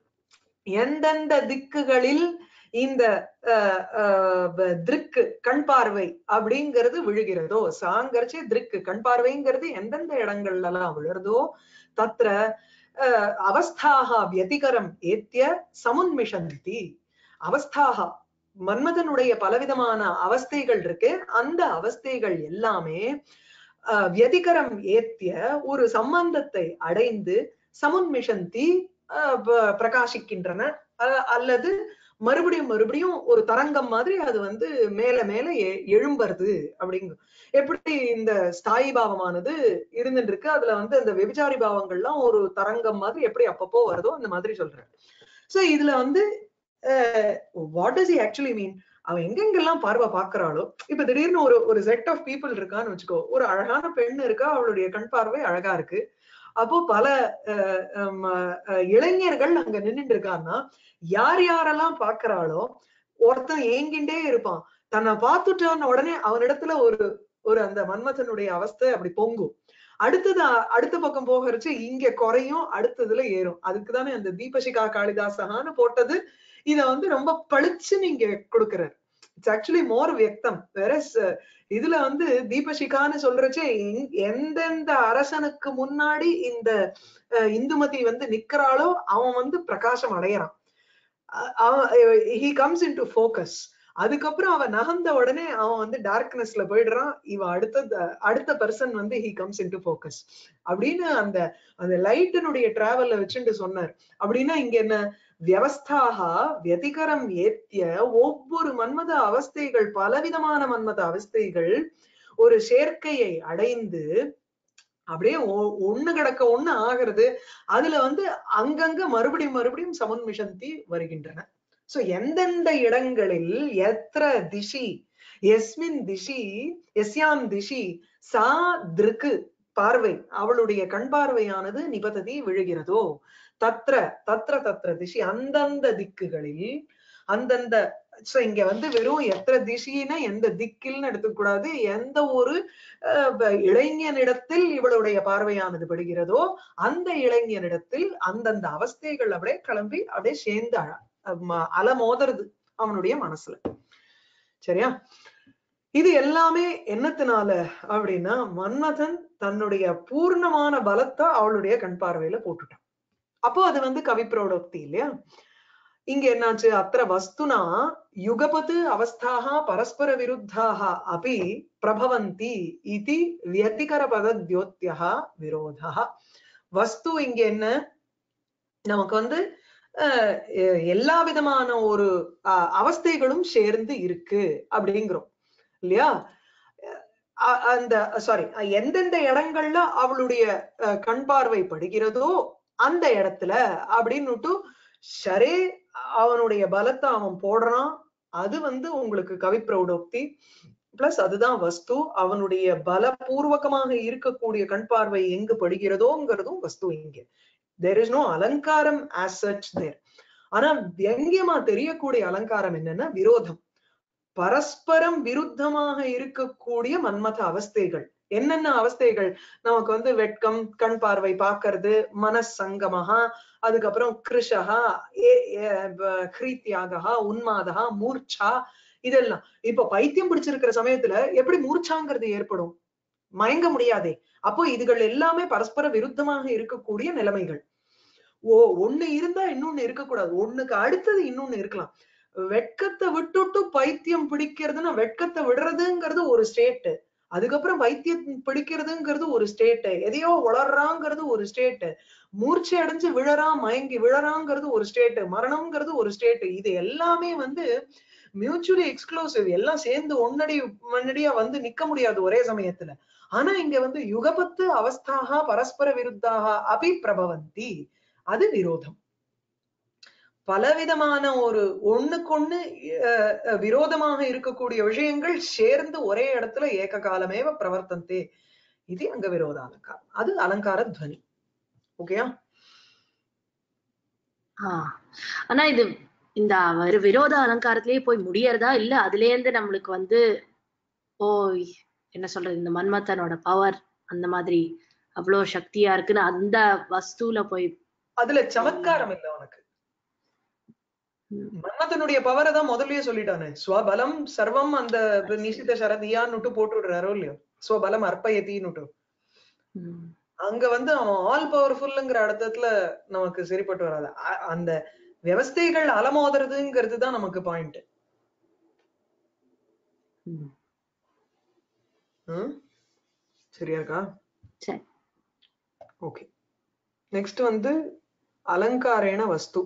எந்தெந்த திக்குகளில் இந்த அஹ், அஹ், வ- திருக்கு கண் பார்வை அப்படிங்கிறது விழுகிறதோ சாங்கரிச்சு திருக்கு கண் பார்வைங்கிறது எந்தெந்த இடங்கள்ல எல்லாம் விழுறதோ தத்ர அஹ், அவஸ்தாக வியதிகரம் ஏத்திய சமுன்மிஷந்தி அவஸ்தாக மன்மதனுடைய பலவிதமான அவஸ்தைகள் இருக்கு அந்த அவஸ்தைகள் எல்லாமே அஹ், வியதிகரம் ஏத்திய ஒரு சம்பந்தத்தை அடைந்து சமுன்மிஷந்தி அஹ், ப- பிரகாசிக்கின்றன அஹ், அல்லது மறுபடியும் மறுபடியும் ஒரு தரங்கம் மாதிரி அது வந்து மேல மேல எ- எழும்புறது அப்படிங்க எப்படி இந்த ஸ்தாயி பாவமானது இருந்துட்டு இருக்கு அதுல வந்து அந்த விபிச்சாரி பாவங்கள்லாம் ஒரு தரங்கம் மாதிரி எப்படி அப்பப்போ வருதோ அந்த மாதிரி சொல்றேன் சோ இதுல வந்து வாட் டஸ் ஆக்சுவலி மீன் அவன் எங்கெங்கெல்லாம் பார்வை பாக்குறாளோ இப்ப திடீர்னு ஒரு ஒரு செட் ஆஃப் பீப்புள் இருக்கான்னு வச்சுக்கோ ஒரு அழகான பெண் இருக்கா அவளுடைய கண் பார்வை அழகா இருக்கு அப்போ பல அஹ், ஹம், அஹ், இளைஞர்கள் அங்க நின்னுட்டு இருக்கான்னா யார் யாரெல்லாம் பாக்குறாளோ ஒருத்தன் ஏங்கிண்டே இருப்பான் தன்னை பார்த்துட்டான உடனே அவனிடத்துல ஒரு ஒரு அந்த மன்மதனுடைய அவஸ்தை அப்படி பொங்கும் அடுத்தது அ- அடுத்த பக்கம் போகிறச்சு இங்க குறையும் அடுத்ததுல ஏறும் அதுக்குதானே அந்த தீபசிகா காளிதாசகான்னு போட்டது இத வந்து ரொம்ப பளிச்சு நீங்க கொடுக்கிறார் இட்ஸ் ஆக்சுவலி மோர் வியக்தம் வேற இதுல வந்து தீபசிகான்னு சொல்றச்சே எங்- எந்தெந்த அரசனுக்கு முன்னாடி இந்த அஹ், இந்துமதி வந்து நிக்கிறாளோ அவன் வந்து பிரகாசம் அடையறான் he comes into focus அதுக்கப்புறம் அவன் நகர்ந்த உடனே அவன் வந்து டார்க்னஸ்ல போயிடுறான் இவன் அடுத்த அடுத்த பர்சன் வந்து he comes into focus அப்படின்னு அந்த அந்த லைட்டினுடைய டிராவல்ல வச்சுட்டு சொன்னார் அப்படின்னா இங்க என்ன வியவஸ்தாக வியதிகரம் ஏத்திய ஒவ்வொரு மன்மத அவஸ்தைகள் பலவிதமான மன்மத அவஸ்தைகள் ஒரு சேர்க்கையை அடைந்து அப்படியே ஒ- ஒண்ணு கிடக்க ஒண்ணு ஆகிறது அதுல வந்து அங்கங்க மறுபடியும் மறுபடியும் சமுன்மிஷந்தி வருகின்றன சோ எந்தெந்த இடங்களில் எத்திர திஷி எஸ்மின் திஷி எஸ்யாம் திஷி சா திருக்கு பார்வை அவளுடைய கண் பார்வையானது நிபததி விழுகிறதோ தத்ர தத்ர தத்ர திசி அந்தந்த திக்குகளில் அந்தந்த சோ இங்க வந்து வெறும் எத்திர திசின்னா எந்த திக்கில்னு எடுத்துக்கூடாது எந்த ஒரு அஹ், வ- இளைஞனிடத்தில் இவளுடைய பார்வையானது படுகிறதோ அந்த இளைஞனிடத்தில் அந்தந்த அவஸ்தைகள் அப்படியே கிளம்பி அப்படியே சேர்ந்து அழ ம- அலமோதுறது அவனுடைய மனசுல சரியா இது எல்லாமே என்னத்தினால அப்படின்னா மன்மதன் தன்னுடைய பூர்ணமான பலத்தை அவளுடைய கண் பார்வையில போட்டுட்டான் அப்போ அது வந்து கவிப்ரோடோக்தி இல்லையா இங்க என்னாச்சு அத்திர வஸ்துனா யுகபத் அவஸ்தாக பரஸ்பர விருத்தாக அபி பிரபவந்தி இது வியதிகர பதத்யோத்தியா விரோதா வஸ்து இங்க என்ன நமக்கு வந்து அஹ், எ- எல்லா விதமான ஒரு அஹ், அவஸ்தைகளும் சேர்ந்து இருக்கு அப்படிங்கிறோம் இல்லையா அ- அந்த சாரி எந்தெந்த இடங்கள்ல அவளுடைய அஹ், கண் பார்வை படுகிறதோ அந்த இடத்துல அப்படின்னுட்டு சரே அவனுடைய பலத்தை அவன் போடுறான் அது வந்து உங்களுக்கு கவிப்பிரௌடோக்தி பிளஸ் அதுதான் வஸ்து அவனுடைய பலபூர்வகமாக இருக்கக்கூடிய கண் பார்வை எங்கு படுகிறதோங்கிறதும் வஸ்து இங்க தேர் இஸ் நோ அலங்காரம் ஆஸ் சச் தேர் ஆனா வியங்கியமா தெரியக்கூடிய அலங்காரம் என்னன்னா விரோதம் பரஸ்பரம் விருத்தமாக இருக்கக்கூடிய மன்மத அவஸ்தைகள் என்னென்ன அவஸ்தைகள் நமக்கு வந்து வெட்கம் கண் பார்வை பார்க்கறது மனசங்கமஹா அதுக்கப்புறம் கிருஷகா ஹ்ரீத்யாகா உன்மாதகா மூர்ச்சா இதெல்லாம் இப்ப பைத்தியம் பிடிச்சிருக்கிற சமயத்துல எப்படி மூர்ச்சாங்கிறது ஏற்படும் மயங்க முடியாதே அப்போ இதுகள் எல்லாமே பரஸ்பர விருத்தமாக இருக்கக்கூடிய நிலைமைகள் ஓ ஒண்ணு இருந்தா இன்னொன்னு இருக்கக்கூடாது ஒண்ணுக்கு அடுத்தது இன்னொன்னு இருக்கலாம் வெட்கத்தை விட்டுட்டு பைத்தியம் பிடிக்கிறதுன்னா வெட்கத்தை விடுறதுங்கிறது ஒரு ஸ்டேட் அதுக்கப்புறம் பைத்தியம் பிடிக்கிறதுங்கிறது ஒரு ஸ்டேட் எதையோ வளர்றாங்கிறது ஒரு ஸ்டேட் மூர்ச்சை அடைஞ்சு விழறான் மயங்கி விழறாங்கிறது ஒரு ஸ்டேட் மரணம்ங்கிறது ஒரு ஸ்டேட் இது எல்லாமே வந்து மியூச்சுவலி எக்ஸ்க்ளூசிவ் எல்லாம் சேர்ந்து ஒன்னடி முன்னடியா வந்து நிக்க முடியாது ஒரே சமயத்துல ஆனா இங்க வந்து யுகபத்து அவஸ்தாக பரஸ்பர விருத்தாக அபி பிரபவந்தி அது விரோதம் பலவிதமான ஒரு ஒண்ணுக்கொண்ணு அஹ், அஹ், விரோதமாக இருக்கக்கூடிய விஷயங்கள் சேர்ந்து ஒரே இடத்துல ஏக காலமேவ பிரவர்த்தந்தே இது அங்க விரோத அலங்காரம் அது அலங்கார துவனி ஓகேயா
ஆஹ் ஆனா இது இந்த ஒரு விரோத அலங்காரத்திலேயே போய் முடியறதா இல்ல அதுல இருந்து நம்மளுக்கு வந்து ஓ என்ன சொல்றது இந்த மன்மத்தனோட பவர் அந்த மாதிரி அவ்வளவு சக்தியா இருக்குன்னு அந்த வஸ்துல போய்
அதுல சமத்காரம் இல்ல உனக்கு
ம்.
மன்மதனுடைய பவரை தான் முதல்லயே சொல்லிட்டானே ஸ்வபலம் சர்வம் அந்த நிஷித சரதியான்னுட்டு போட்டு விடுறாரோ இல்லையோ ஸ்வபலம் அர்ப்பயத்தின்னுட்டு
ம்,
அங்க வந்து அவன் ஆல் பவர்ஃபுல்லுங்கிற அர்த்தத்துல நமக்கு சரிப்பட்டு வராது அ- அந்த விவஸ்தைகள் அலமோதுறதுங்கிறது தான் நமக்கு பாயிண்ட்
ம்.
சரியா இருக்கா
சரி
ஓகே நெக்ஸ்ட் வந்து அலங்காரேண வஸ்து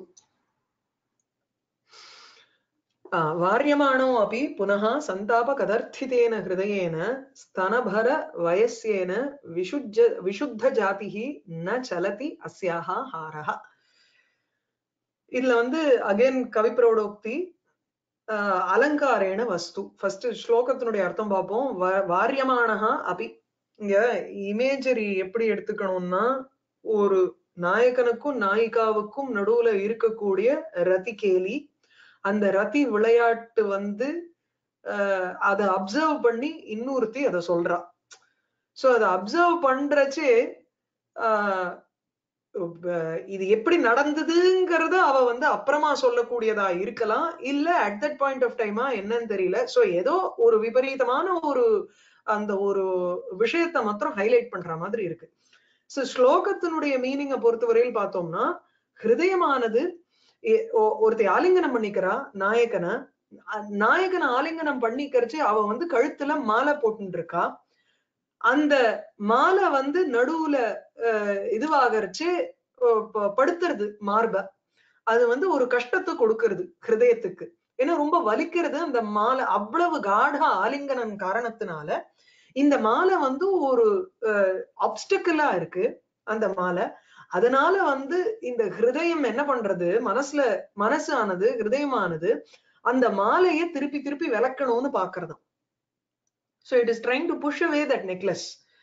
आ, वार्यमाणो अपि पुनः सन्तापकदर्थितेन हृदयेन स्तनभर वयस्येन विशुज्ज विशुद्धजातिः न चलति अस्याः हारः இதுல வந்து அகைன் கவிப்ரோடோக்தி ஆஹ் அலங்காரேண வஸ்து ஃபர்ஸ்ட் ஸ்லோகத்தினுடைய அர்த்தம் பார்ப்போம் வ- வாரியமானஹா அபி இங்க இமேஜரி எப்படி எடுத்துக்கணும்னா ஒரு நாயகனுக்கும் நாயிகாவுக்கும் நடுவுல இருக்கக்கூடிய ரதிகேலி அந்த ரதி விளையாட்டு வந்து அஹ் அதை அப்சர்வ் பண்ணி இன்னொருத்தி அதை சொல்றா சோ அதை அப்சர்வ் பண்றச்சே ஆஹ் ப- இது எப்படி நடந்ததுங்கிறத அவ வந்து அப்புறமா சொல்லக்கூடியதா இருக்கலாம் இல்ல அட் தட் பாயிண்ட் ஆஃப் டைமா என்னன்னு தெரியல சோ ஏதோ ஒரு விபரீதமான ஒரு அந்த ஒரு விஷயத்த மாத்திரம் ஹைலைட் பண்ற மாதிரி இருக்கு சோ ஸ்லோகத்தினுடைய மீனிங்கை பொறுத்தவரையில் பார்த்தோம்னா ஹிருதயமானது எ- ஒ- ஒருத்தி ஆலிங்கனம் பண்ணிக்கிறா நாயகனை அ- நாயகனை ஆலிங்கனம் பண்ணிக்கிறச்சு அவ வந்து கழுத்துல மாலை போட்டுட்டு இருக்கா அந்த மாலை வந்து நடுவுல அஹ், இதுவாகறச்சு அஹ், ப- படுத்துறது மார்ப அது வந்து ஒரு கஷ்டத்தை கொடுக்கறது ஹிருதயத்துக்கு ஏன்னா ரொம்ப வலிக்கிறது அந்த மாலை அவ்வளவு காட ஆலிங்கனம் காரணத்தினால இந்த மாலை வந்து ஒரு அப்டக்கிளா இருக்கு அந்த மாலை அதனால வந்து இந்த ஹிருதயம் என்ன பண்றது மனசுல மனசு ஆனது ஹிருதயமானது அந்த மாலையை திருப்பி திருப்பி விளக்கணும்னு பாக்குறதாம் so it is trying to push away that necklace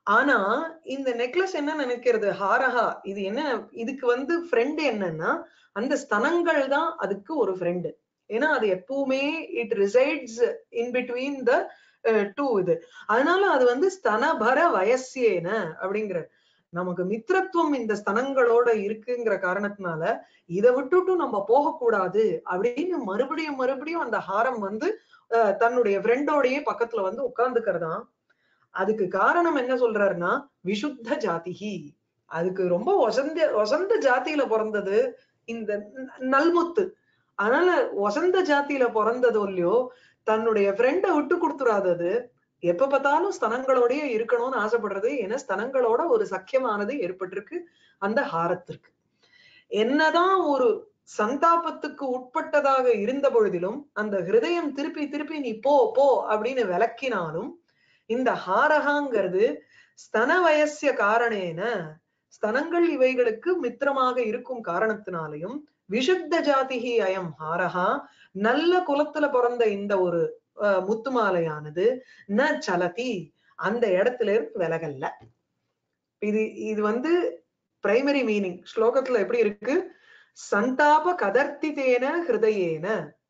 ஆனா இந்த நெக்லஸ் என்ன நினைக்கிறது ஹாரஹா இது என்ன இதுக்கு வந்து ஃப்ரெண்ட் என்னன்னா அந்த ஸ்தனங்கள் தான் அதுக்கு ஒரு ஃப்ரெண்டு ஏன்னா அது எப்பவுமே it resides in between the two இது அதனால அது வந்து ஸ்தனபர வயசியேன அப்படிங்கிற நமக்கு மித்திரத்துவம் இந்த ஸ்தனங்களோட இருக்குங்கிற காரணத்தினால இதை விட்டுட்டு நம்ம போகக்கூடாது அப்படின்னு மறுபடியும் மறுபடியும் அந்த ஹாரம் வந்து அஹ், தன்னுடைய ஃப்ரெண்டோடயே பக்கத்துல வந்து உட்கார்ந்துக்கிறதாம் அதுக்கு காரணம் என்ன சொல்றாருன்னா விசுத்த ஜாதிகி அதுக்கு ரொம்ப வசந்த வசந்த ஜாதியில பிறந்தது இந்த ந- நல்முத்து அதனால வசந்த ஜாதியில பிறந்ததோ இல்லையோ தன்னுடைய ஃப்ரெண்ட விட்டு கொடுத்துடாதது எப்ப பார்த்தாலும் ஸ்தனங்களோடயே இருக்கணும்னு ஆசைப்படுறது ஏன்னா ஸ்தனங்களோட ஒரு சக்கியமானது ஏற்பட்டிருக்கு அந்த ஹாரத்திற்கு என்னதான் ஒரு சந்தாபத்துக்கு உட்பட்டதாக இருந்த பொழுதிலும் அந்த ஹிருதயம் திருப்பி திருப்பி நீ போ போ அப்படின்னு விளக்கினாலும் இந்த ஹாரகாங்கிறது ஸ்தன வயசிய காரணேன ஸ்தனங்கள் இவைகளுக்கு மித்திரமாக இருக்கும் காரணத்தினாலையும் விஷுத்த ஜாதிகி அயம் ஹாரஹா நல்ல குலத்துல பிறந்த இந்த ஒரு அஹ், முத்துமாலையானது ந சலதி அந்த இடத்துல இருந்து விலகல்ல இது இது வந்து பிரைமரி மீனிங் ஸ்லோகத்துல எப்படி இருக்கு சந்தாப கதர்த்திதேன ஹிருதயேன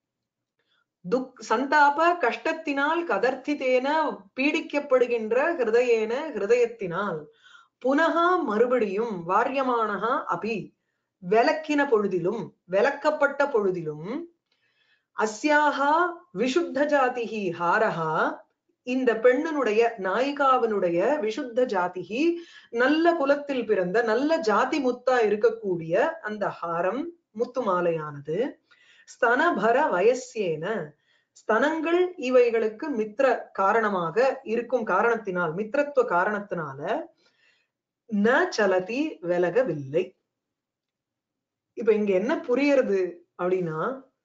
துக் சந்தாப கஷ்டத்தினால் கதர்த்திதேன பீடிக்கப்படுகின்ற ஹிருதயேன ஹிருதயத்தினால் புனகா மறுபடியும் வாரியமானகா அபி விளக்கின பொழுதிலும் விளக்கப்பட்ட பொழுதிலும் அஸ்யாஹா விஷுத்த ஜாதிஹி ஹாரஹா இந்த பெண்ணனுடைய நாயிகாவினுடைய விஷுத்த ஜாதிகி நல்ல குலத்தில் பிறந்த நல்ல ஜாதி முத்தா இருக்கக்கூடிய அந்த ஹாரம் முத்து மாலையானது ஸ்தனபர வயசியேன ஸ்தனங்கள் இவைகளுக்கு மித்திர காரணமாக இருக்கும் காரணத்தினால் மித்திரத்துவ காரணத்தினால ந சலதி விலகவில்லை இப்ப இங்க என்ன புரியறது அப்படின்னா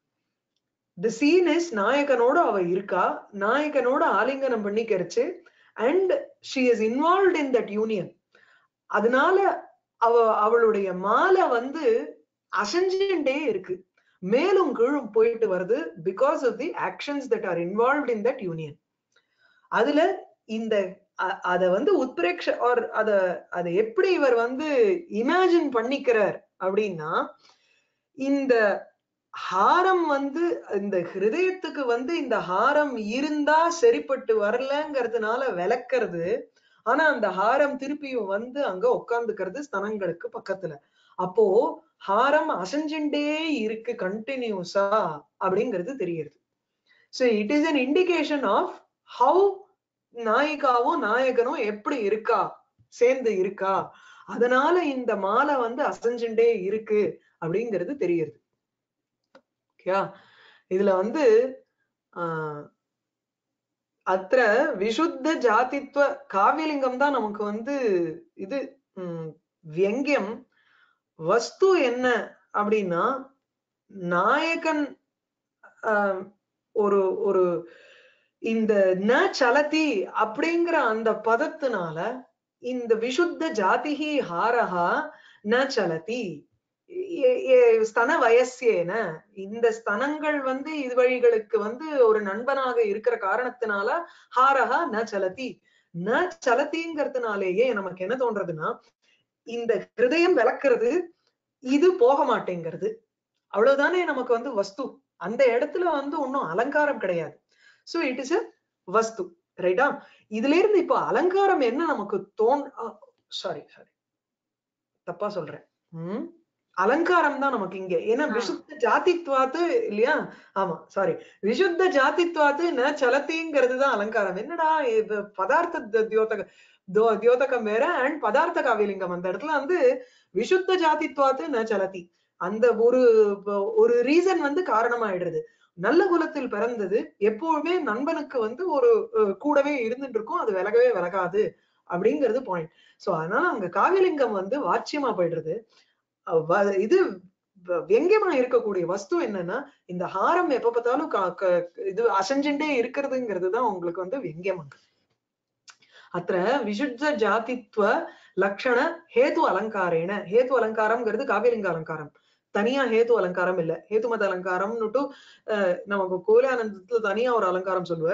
தி சீன் இஸ் நாயகனோட அவ இருக்கா நாயகனோட ஆலிங்கனம் பண்ணிக்கிறச்சு and she is involve in that union அதனால அவ அவளுடைய மாலை வந்து அசைஞ்சுட்டே இருக்கு மேலும் கீழும் போயிட்டு வருது because of the actions that are involve in that union அதுல இந்த அ- அத வந்து உத்பிரேக்ஷ ஆர் அத அதை எப்படி இவர் வந்து இமேஜின் பண்ணிக்கிறார் அப்படின்னா இந்த ஹாரம் வந்து இந்த ஹிருதயத்துக்கு வந்து இந்த ஹாரம் இருந்தா சரிப்பட்டு வரலங்கிறதுனால விளக்குறது ஆனா அந்த ஹாரம் திருப்பியும் வந்து அங்க உட்கார்ந்துக்கிறது ஸ்தனங்களுக்கு பக்கத்துல அப்போ ஹாரம் அசைஞ்சுட்டே இருக்கு கண்டினியூஸா அப்படிங்கிறது தெரியுது so it is an indication of how நாயிகாவும் நாயகனும் எப்படி இருக்கா சேர்ந்து இருக்கா அதனால இந்த மாலை வந்து அசைஞ்சுட்டே இருக்கு அப்படிங்கிறது தெரியுது ஓகேயா இதுல வந்து ஆஹ் அத்த விஷுத்த ஜாதித்வ காவியலிங்கம் தான் நமக்கு வந்து இது உம் வியங்கியம் வஸ்து என்ன அப்படின்னா நாயகன் ஆஹ் ஒரு ஒரு இந்த ந சலதி அப்படிங்கிற அந்த பதத்தினால இந்த விஷுத்த ஜாதிகி ஹாரஹா ந சலதி ஏ- ஏ- ஸ்தன வயசியேன இந்த ஸ்தனங்கள் வந்து இதுவழிகளுக்கு வந்து ஒரு நண்பனாக இருக்கிற காரணத்தினால ஹாரஹா ந சலதி ந சலதிங்கிறதுனாலேயே நமக்கு என்ன தோன்றதுன்னா இந்த ஹிருதயம் விளக்குறது இது போக மாட்டேங்கிறது அவ்வளவுதானே நமக்கு வந்து வஸ்து அந்த இடத்துல வந்து ஒன்னும் அலங்காரம் கிடையாது சோ இட் இஸ் a வஸ்து ரைட்டா இதுல இருந்து இப்போ அலங்காரம் என்ன நமக்கு தோன் சாரி சாரி தப்பா சொல்றேன் உம் அலங்காரம் தான் நமக்கு இங்க ஏன்னா
ஆ.
விசுத்த ஜாதித்வாத்து இல்லையா ஆமா சாரி விசுத்த ஜாதித்வாத்து ந சலத்திங்கிறது தான் அலங்காரம் என்னடா இது பதார்த்த த- தியோதக தோ- தியோதகம் வேற அண்ட் பதார்த்த காவியலிங்கம் அந்த இடத்துல வந்து விசுத்த ஜாதித்வாத்து ந சலதி அந்த ஒரு ஒரு ரீசன் வந்து காரணமாயிடுறது நல்ல குலத்தில் பிறந்தது எப்பவுமே நண்பனுக்கு வந்து ஒரு அஹ், கூடவே இருந்துட்டு இருக்கும் அது விலகவே விலகாது அப்படிங்கிறது பாயிண்ட் சோ அதனால அங்க காவியலிங்கம் வந்து வாட்சியமா போயிடுறது அஹ் வ- இது வ- வியங்கியமா இருக்கக்கூடிய வஸ்து என்னன்னா இந்த ஹாரம் எப்ப பார்த்தாலும் கா- க- இது அசைஞ்சுட்டே இருக்கிறதுங்கிறது தான் உங்களுக்கு வந்து வியங்கியம் அங்க அத்த விசுத்த ஜாதித்வ லக்ஷண ஹேது அலங்காரேன ஹேது அலங்காரம்ங்கிறது காவியலிங்க அலங்காரம் தனியா ஹேது அலங்காரம் இல்ல ஹேதுமத அலங்காரம்னுட்டு அஹ், நமக்கு கோலானந்தத்துல தனியா ஒரு அலங்காரம் சொல்லுவார்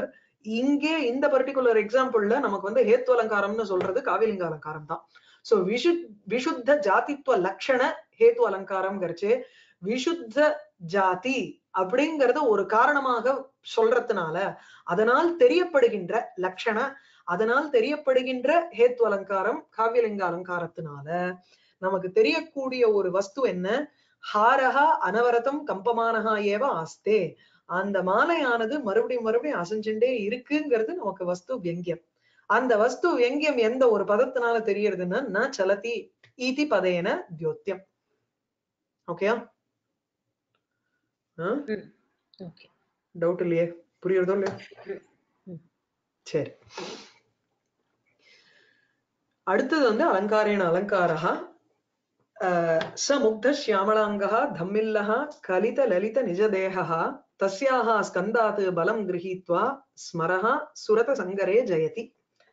இங்கே இந்த பர்டிகுலர் எக்ஸாம்பிள்ல நமக்கு வந்து ஹேத்து அலங்காரம்னு சொல்றது காவிலிங்க அலங்காரம் தான் சோ விஷு விஷுத்த ஜாதித்துவ லட்சண ஹேத்து அலங்காரம் விஷுத்த ஜாதி அப்படிங்கறத ஒரு காரணமாக சொல்றதுனால அதனால் தெரியப்படுகின்ற லட்சண அதனால் தெரியப்படுகின்ற ஹேத்து அலங்காரம் காவியலிங்க அலங்காரத்தினால நமக்கு தெரியக்கூடிய ஒரு வஸ்து என்ன ஹாரஹா அனவரதம் கம்பமானஹா ஏவ ஆஸ்தே அந்த மாலையானது மறுபடியும் மறுபடியும் அசைஞ்சுட்டே இருக்குங்கிறது நமக்கு வஸ்து வியங்கியம் அந்த வஸ்து வியங்கியம் எந்த ஒரு பதத்தினால தெரியறதுன்னா ந சலதி ஈதி பதேன தியோத்தியம் ஓகேயா
ஓகே
டவுட் இல்லையே புரியுறதோ இல்லையா
ம்.
சரி அடுத்தது வந்து அலங்காரேன அலங்காரः அஹ், ச முக்த श्यामलाङ्गः धम्मिल्लः कलित ललित निजदेहः तस्याः स्कन्दात् बलं गृहीत्वा स्मरः सुरतसङ्गरे जयति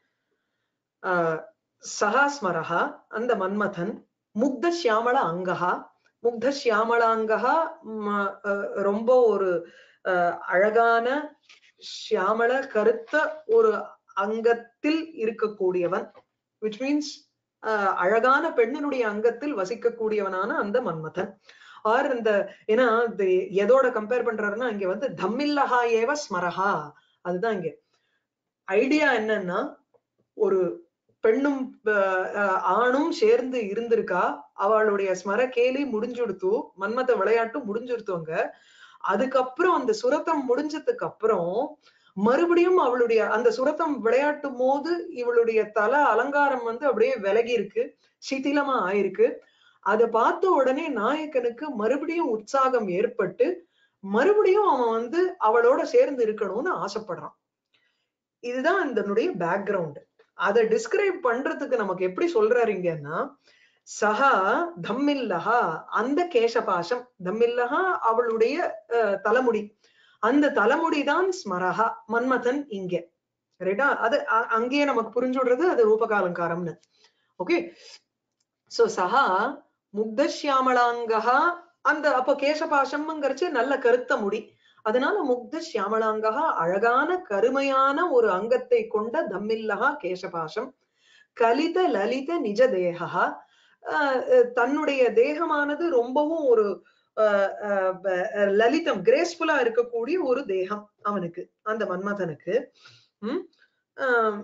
அஹ், சஹ ஸ்மரः அந்த மன்மதன் முக்த श्यामल அங்கः முக்த श्यामलाङ्गः ம, அஹ், ரொம்ப ஒரு அஹ், அழகான ஷியாமள கருத்த ஒரு அங்கத்தில் இருக்கக்கூடியவன் விச் மீன்ஸ் அழகான பெண்ணினுடைய அங்கத்தில் வசிக்கக்கூடியவனான அந்த மன்மதன் ஆர் இந்த ஏன்னா இது எதோட கம்பேர் பண்றாருன்னா இங்க வந்து தம்மில்லஹா ஏவ ஸ்மரஹா அதுதான் இங்க ஐடியா என்னன்னா ஒரு பெண்ணும் அஹ், அஹ், ஆணும் சேர்ந்து இருந்திருக்கா அவளுடைய ஸ்மர கேலி முடிஞ்சுடுத்து மன்மத விளையாட்டு முடிஞ்சுடுத்துவங்க அதுக்கப்புறம் அந்த சுரத்தம் முடிஞ்சதுக்கு அப்புறம் மறுபடியும் அவளுடைய அந்த சுரத்தம் விளையாட்டும் போது இவளுடைய தல அலங்காரம் வந்து அப்படியே விலகி இருக்கு சிதிலமா ஆயிருக்கு அதை பார்த்த உடனே நாயக்கனுக்கு மறுபடியும் உற்சாகம் ஏற்பட்டு மறுபடியும் அவன் வந்து அவளோட சேர்ந்து இருக்கணும்னு ஆசைப்படுறான் இதுதான் இதனுடைய பேக்ரவுண்ட் அதை டிஸ்கிரைப் பண்றதுக்கு நமக்கு எப்படி சொல்றாருங்கன்னா சஹா தம்மில்லஹா அந்த கேசபாசம் தம்மில்லஹா அவளுடைய அஹ், தலைமுடி அந்த தலைமுடிதான் ஸ்மரஹா மன்மதன் இங்க ரைட்டா அது அ- அங்கேயே நமக்கு புரிஞ்சுடுறது அது ரூபகாலங்காரம்னு ஓகே சோ சஹா முக்தசியாமலாங்கா அந்த அப்ப கேசபாசம்ங்கிறச்சு நல்ல கருத்த முடி அதனால முக்த சியாமலாங்கா அழகான கருமையான ஒரு அங்கத்தை கொண்ட தம்மில்லகா கேசபாசம் கலித லலித நிஜ தேகா ஆஹ் அஹ் தன்னுடைய தேகமானது ரொம்பவும் ஒரு ஆஹ் ஆஹ் ப- அஹ் லலிதம் கிரேஸ்ஃபுல்லா இருக்கக்கூடிய ஒரு தேகம் அவனுக்கு அந்த மன்மதனுக்கு உம் ஆஹ்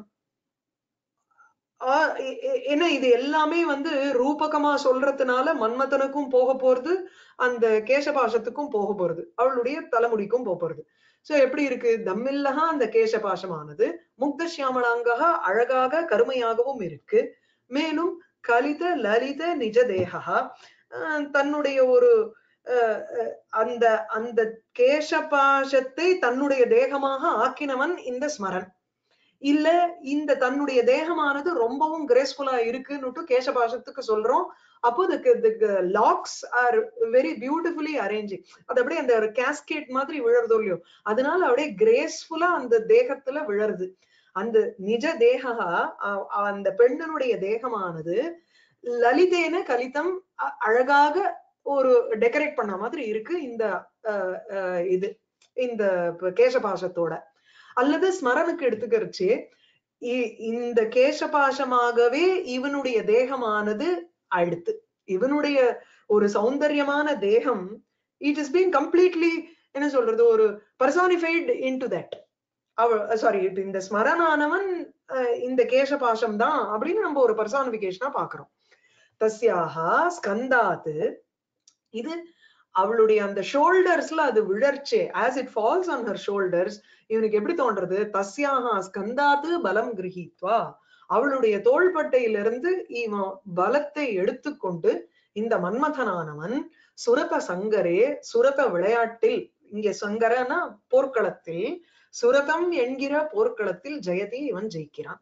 ஆ- எ- எ- ஏன்னா இது எல்லாமே வந்து ரூபகமா சொல்றதுனால மன்மதனுக்கும் போக போறது அந்த கேசபாசத்துக்கும் போக போறது அவளுடைய தலைமுடிக்கும் போக போறது சோ எப்படி இருக்கு தம்மில்லகா அந்த கேசபாசமானது முக்த சியாமலாங்கா அழகாக கருமையாகவும் இருக்கு மேலும் கலித லலித நிஜ தேகா ஆஹ் தன்னுடைய ஒரு அஹ், அஹ், அந்த அந்த கேசபாசத்தை தன்னுடைய தேகமாக ஆக்கினவன் இந்த ஸ்மரன் இல்ல இந்த தன்னுடைய தேகமானது ரொம்பவும் கிரேஸ்ஃபுல்லா இருக்குன்னுட்டு கேசபாசத்துக்கு சொல்றோம் அப்போ the locks are very beautifully arranging அது அப்படியே அந்த ஒரு கேஸ்கேட் மாதிரி விழறதோ இல்லையோ அதனால அப்படியே கிரேஸ்ஃபுல்லா அந்த தேகத்துல விழருது அந்த நிஜ தேகா அ- அந்த பெண்ணனுடைய தேகமானது லலிதேன கலிதம் அ- அழகாக ஒரு டெக்கரேட் பண்ண மாதிரி இருக்கு இந்த அஹ், அஹ், இது இந்த ப- கேசபாசத்தோட அல்லது ஸ்மரனுக்கு எடுத்துக்கிறச்சு இ- இந்த கேசபாசமாகவே இவனுடைய தேகமானது அடுத்து இவனுடைய ஒரு சௌந்தரியமான தேகம் இட் இஸ் பீன் கம்ப்ளீட்லி என்ன சொல்றது ஒரு பர்சானிஃபைடு இன் டு தட் அவ சாரி இந்த ஸ்மரனானவன் அஹ், இந்த கேசபாசம் தான் அப்படின்னு நம்ம ஒரு பர்சானிபிகேஷனா பாக்குறோம் தஸ்யாஹா ஸ்கந்தாத்து இது அவளுடைய அந்த ஷோல்டர்ஸ்ல அது விழர்ச்சே as it falls on her shoulders இவனுக்கு எப்படி தோன்றது தஸ்யாஹா ஸ்கந்தாத்து பலம் கிரகித்வா அவளுடைய தோள்பட்டையிலிருந்து இவன் பலத்தை எடுத்துக்கொண்டு இந்த மன்மதனானவன் சுரத சங்கரே சுரத விளையாட்டில் இங்க சங்கரனா போர்க்களத்தில் சுரதம் என்கிற போர்க்களத்தில் ஜெயதி இவன் ஜெயிக்கிறான்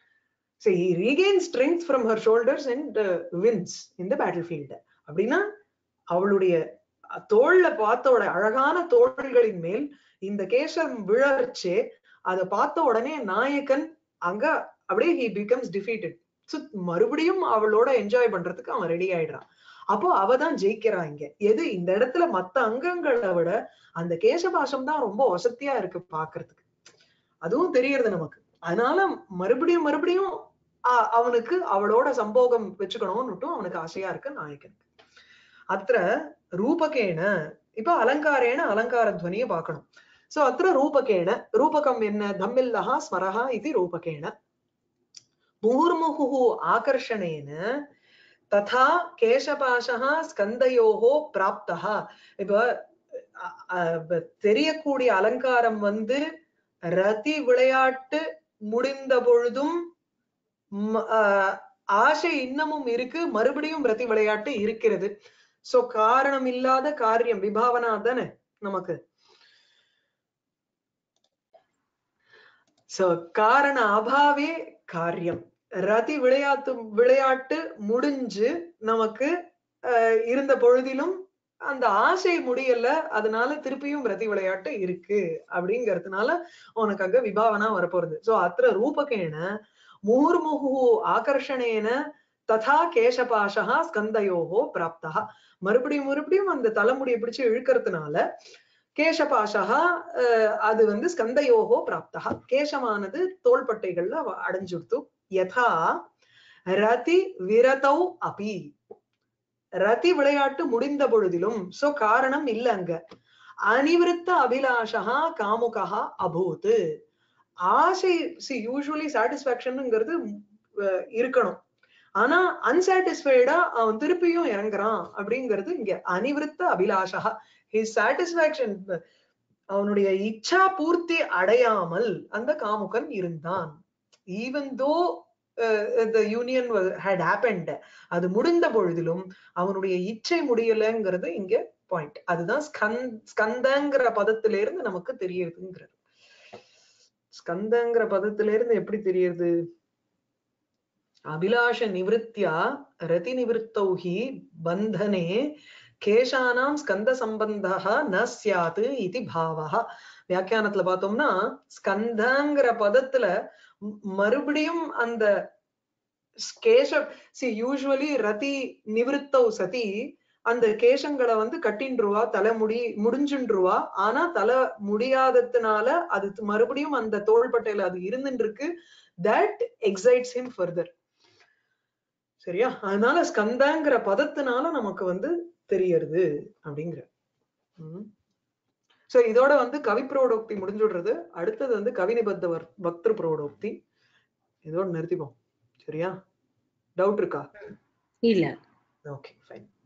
So he regains strength from her shoulders and uh, wins in the battlefield. அப்படின்னா அவளுடைய தோல்ல பார்த்தோட அழகான தோள்களின் மேல் இந்த கேசம் விழர்ச்சே அதை பார்த்த உடனே நாயகன் அங்க அப்படியே he becomes defeated so மறுபடியும் அவளோட என்ஜாய் பண்றதுக்கு அவன் ரெடி ஆயிடுறான் அப்போ அவ தான் ஜெயிக்கிறான் இங்க எது இந்த இடத்துல மத்த அங்கங்களை விட அந்த கேசபாசம் தான் ரொம்ப வசதியா இருக்கு பாக்குறதுக்கு அதுவும் தெரியறது நமக்கு அதனால மறுபடியும் மறுபடியும் அ- அவனுக்கு அவளோட சம்போகம் வச்சுக்கணும்னுட்டும் அவனுக்கு ஆசையா இருக்கு நாயகனுக்கு அത്ര ரூபகேன இப்ப அலங்காரேன அலங்கார துவனியை பார்க்கணும் சோ அത്ര ரூபகேன ரூபகம் என்ன தம்மில்லஹா ஸ்மரஹா இது ரூபகேன முहुर्मुहुः ஆகர்ஷணேன ததா கேசபாசः ஸ்கந்தயோः பிராப்தः இப்ப அ- அ- தெரியக்கூடிய அலங்காரம் வந்து ரதி விளையாட்டு முடிந்த பொழுதும் ம- ஆஹ் ஆசை இன்னமும் இருக்கு மறுபடியும் ரதி விளையாட்டு இருக்கிறது சோ காரணம் இல்லாத காரியம் விபாவனா தானே நமக்கு சோ காரண அபாவே காரியம் ரதி விளையாட்டு விளையாட்டு முடிஞ்சு நமக்கு ஆஹ் இருந்த பொழுதிலும் அந்த ஆசை முடியல அதனால திருப்பியும் ரதி விளையாட்டு இருக்கு அப்படிங்கறதுனால உனக்கு அங்க விபாவனா வரப்போறது சோ அത്ര ரூபகேன முहुर्मुहुः ஆகர்ஷணேன ததா கேசபாஷா ஸ்கந்தயோகோ பிராப்தா மறுபடியும் மறுபடியும் அந்த தலைமுடியை பிடிச்சு இழுக்கிறதுனால கேசபாஷா அஹ், அது வந்து ஸ்கந்தயோகோ பிராப்தா கேசமானது தோள்பட்டைகள்ல அவ அடைஞ்சுடுத்து யதா ரதி விரதௌ அபி ரதி விளையாட்டு முடிந்த பொழுதிலும் சோ காரணம் இல்ல அங்க அனிவிருத்த அபிலாஷா காமுகா அபூத் ஆசை சி யூஸ்வலி சாட்டிஸ்பாக்சன்ங்கிறது இருக்கணும் ஆனா அன்சாட்டிஸ்ஃபைடா அவன் திருப்பியும் இறங்குறான் அப்படிங்கிறது இங்க அனிவிருத்த அபிலாஷா ஹிஸ் சாட்டிஸ்பாக்சன் அவனுடைய இச்சா பூர்த்தி அடையாமல் அந்த காமுகன் இருந்தான் even though the union had happened அது முடிந்த பொழுதிலும் அவனுடைய இச்சை முடியலங்கிறது இங்க பாயிண்ட் அதுதான் ஸ்கந்த் ஸ்கந்தங்கிற பதத்திலிருந்து நமக்கு தெரியுதுங்கிறது ஸ்கந்தங்கிற பதத்திலிருந்து எப்படி தெரியுது அபிலாஷ நிவிருத்தியா ரதி நிவிருத்தௌஹி பந்தனே கேஷானாம் ஸ்கந்த சம்பந்தா ந சியாத் இது பாவா வியாக்கியானத்துல பார்த்தோம்னா ஸ்கந்தங்கிற பதத்துல ம்- மறுபடியும் அந்த கேஷ சி யூஸ்வலி ரதி நிவிருத்தௌ சதி அந்த கேசங்களை வந்து கட்டின்றுவா தலை முடி முடிஞ்சுன்றுவா ஆனா தலை முடியாததுனால அது மறுபடியும் அந்த தோள்பட்டையில அது இருந்துட்டு இருக்கு தட் எக்ஸைட்ஸ் ஹிம் ஃபர்தர் சரியா அதனால ஸ்கந்தாங்கிற பதத்தினால நமக்கு வந்து தெரியறது அப்படிங்கிற சோ இதோட வந்து கவி புரோடோக்தி முடிஞ்சுடுறது அடுத்தது வந்து கவிநிபத்த வர்- பக்திரு புரோடோக்தி இதோட நிறுத்திப்போம் சரியா டவுட் இருக்கா
இல்ல
ஓகே ஃபைன்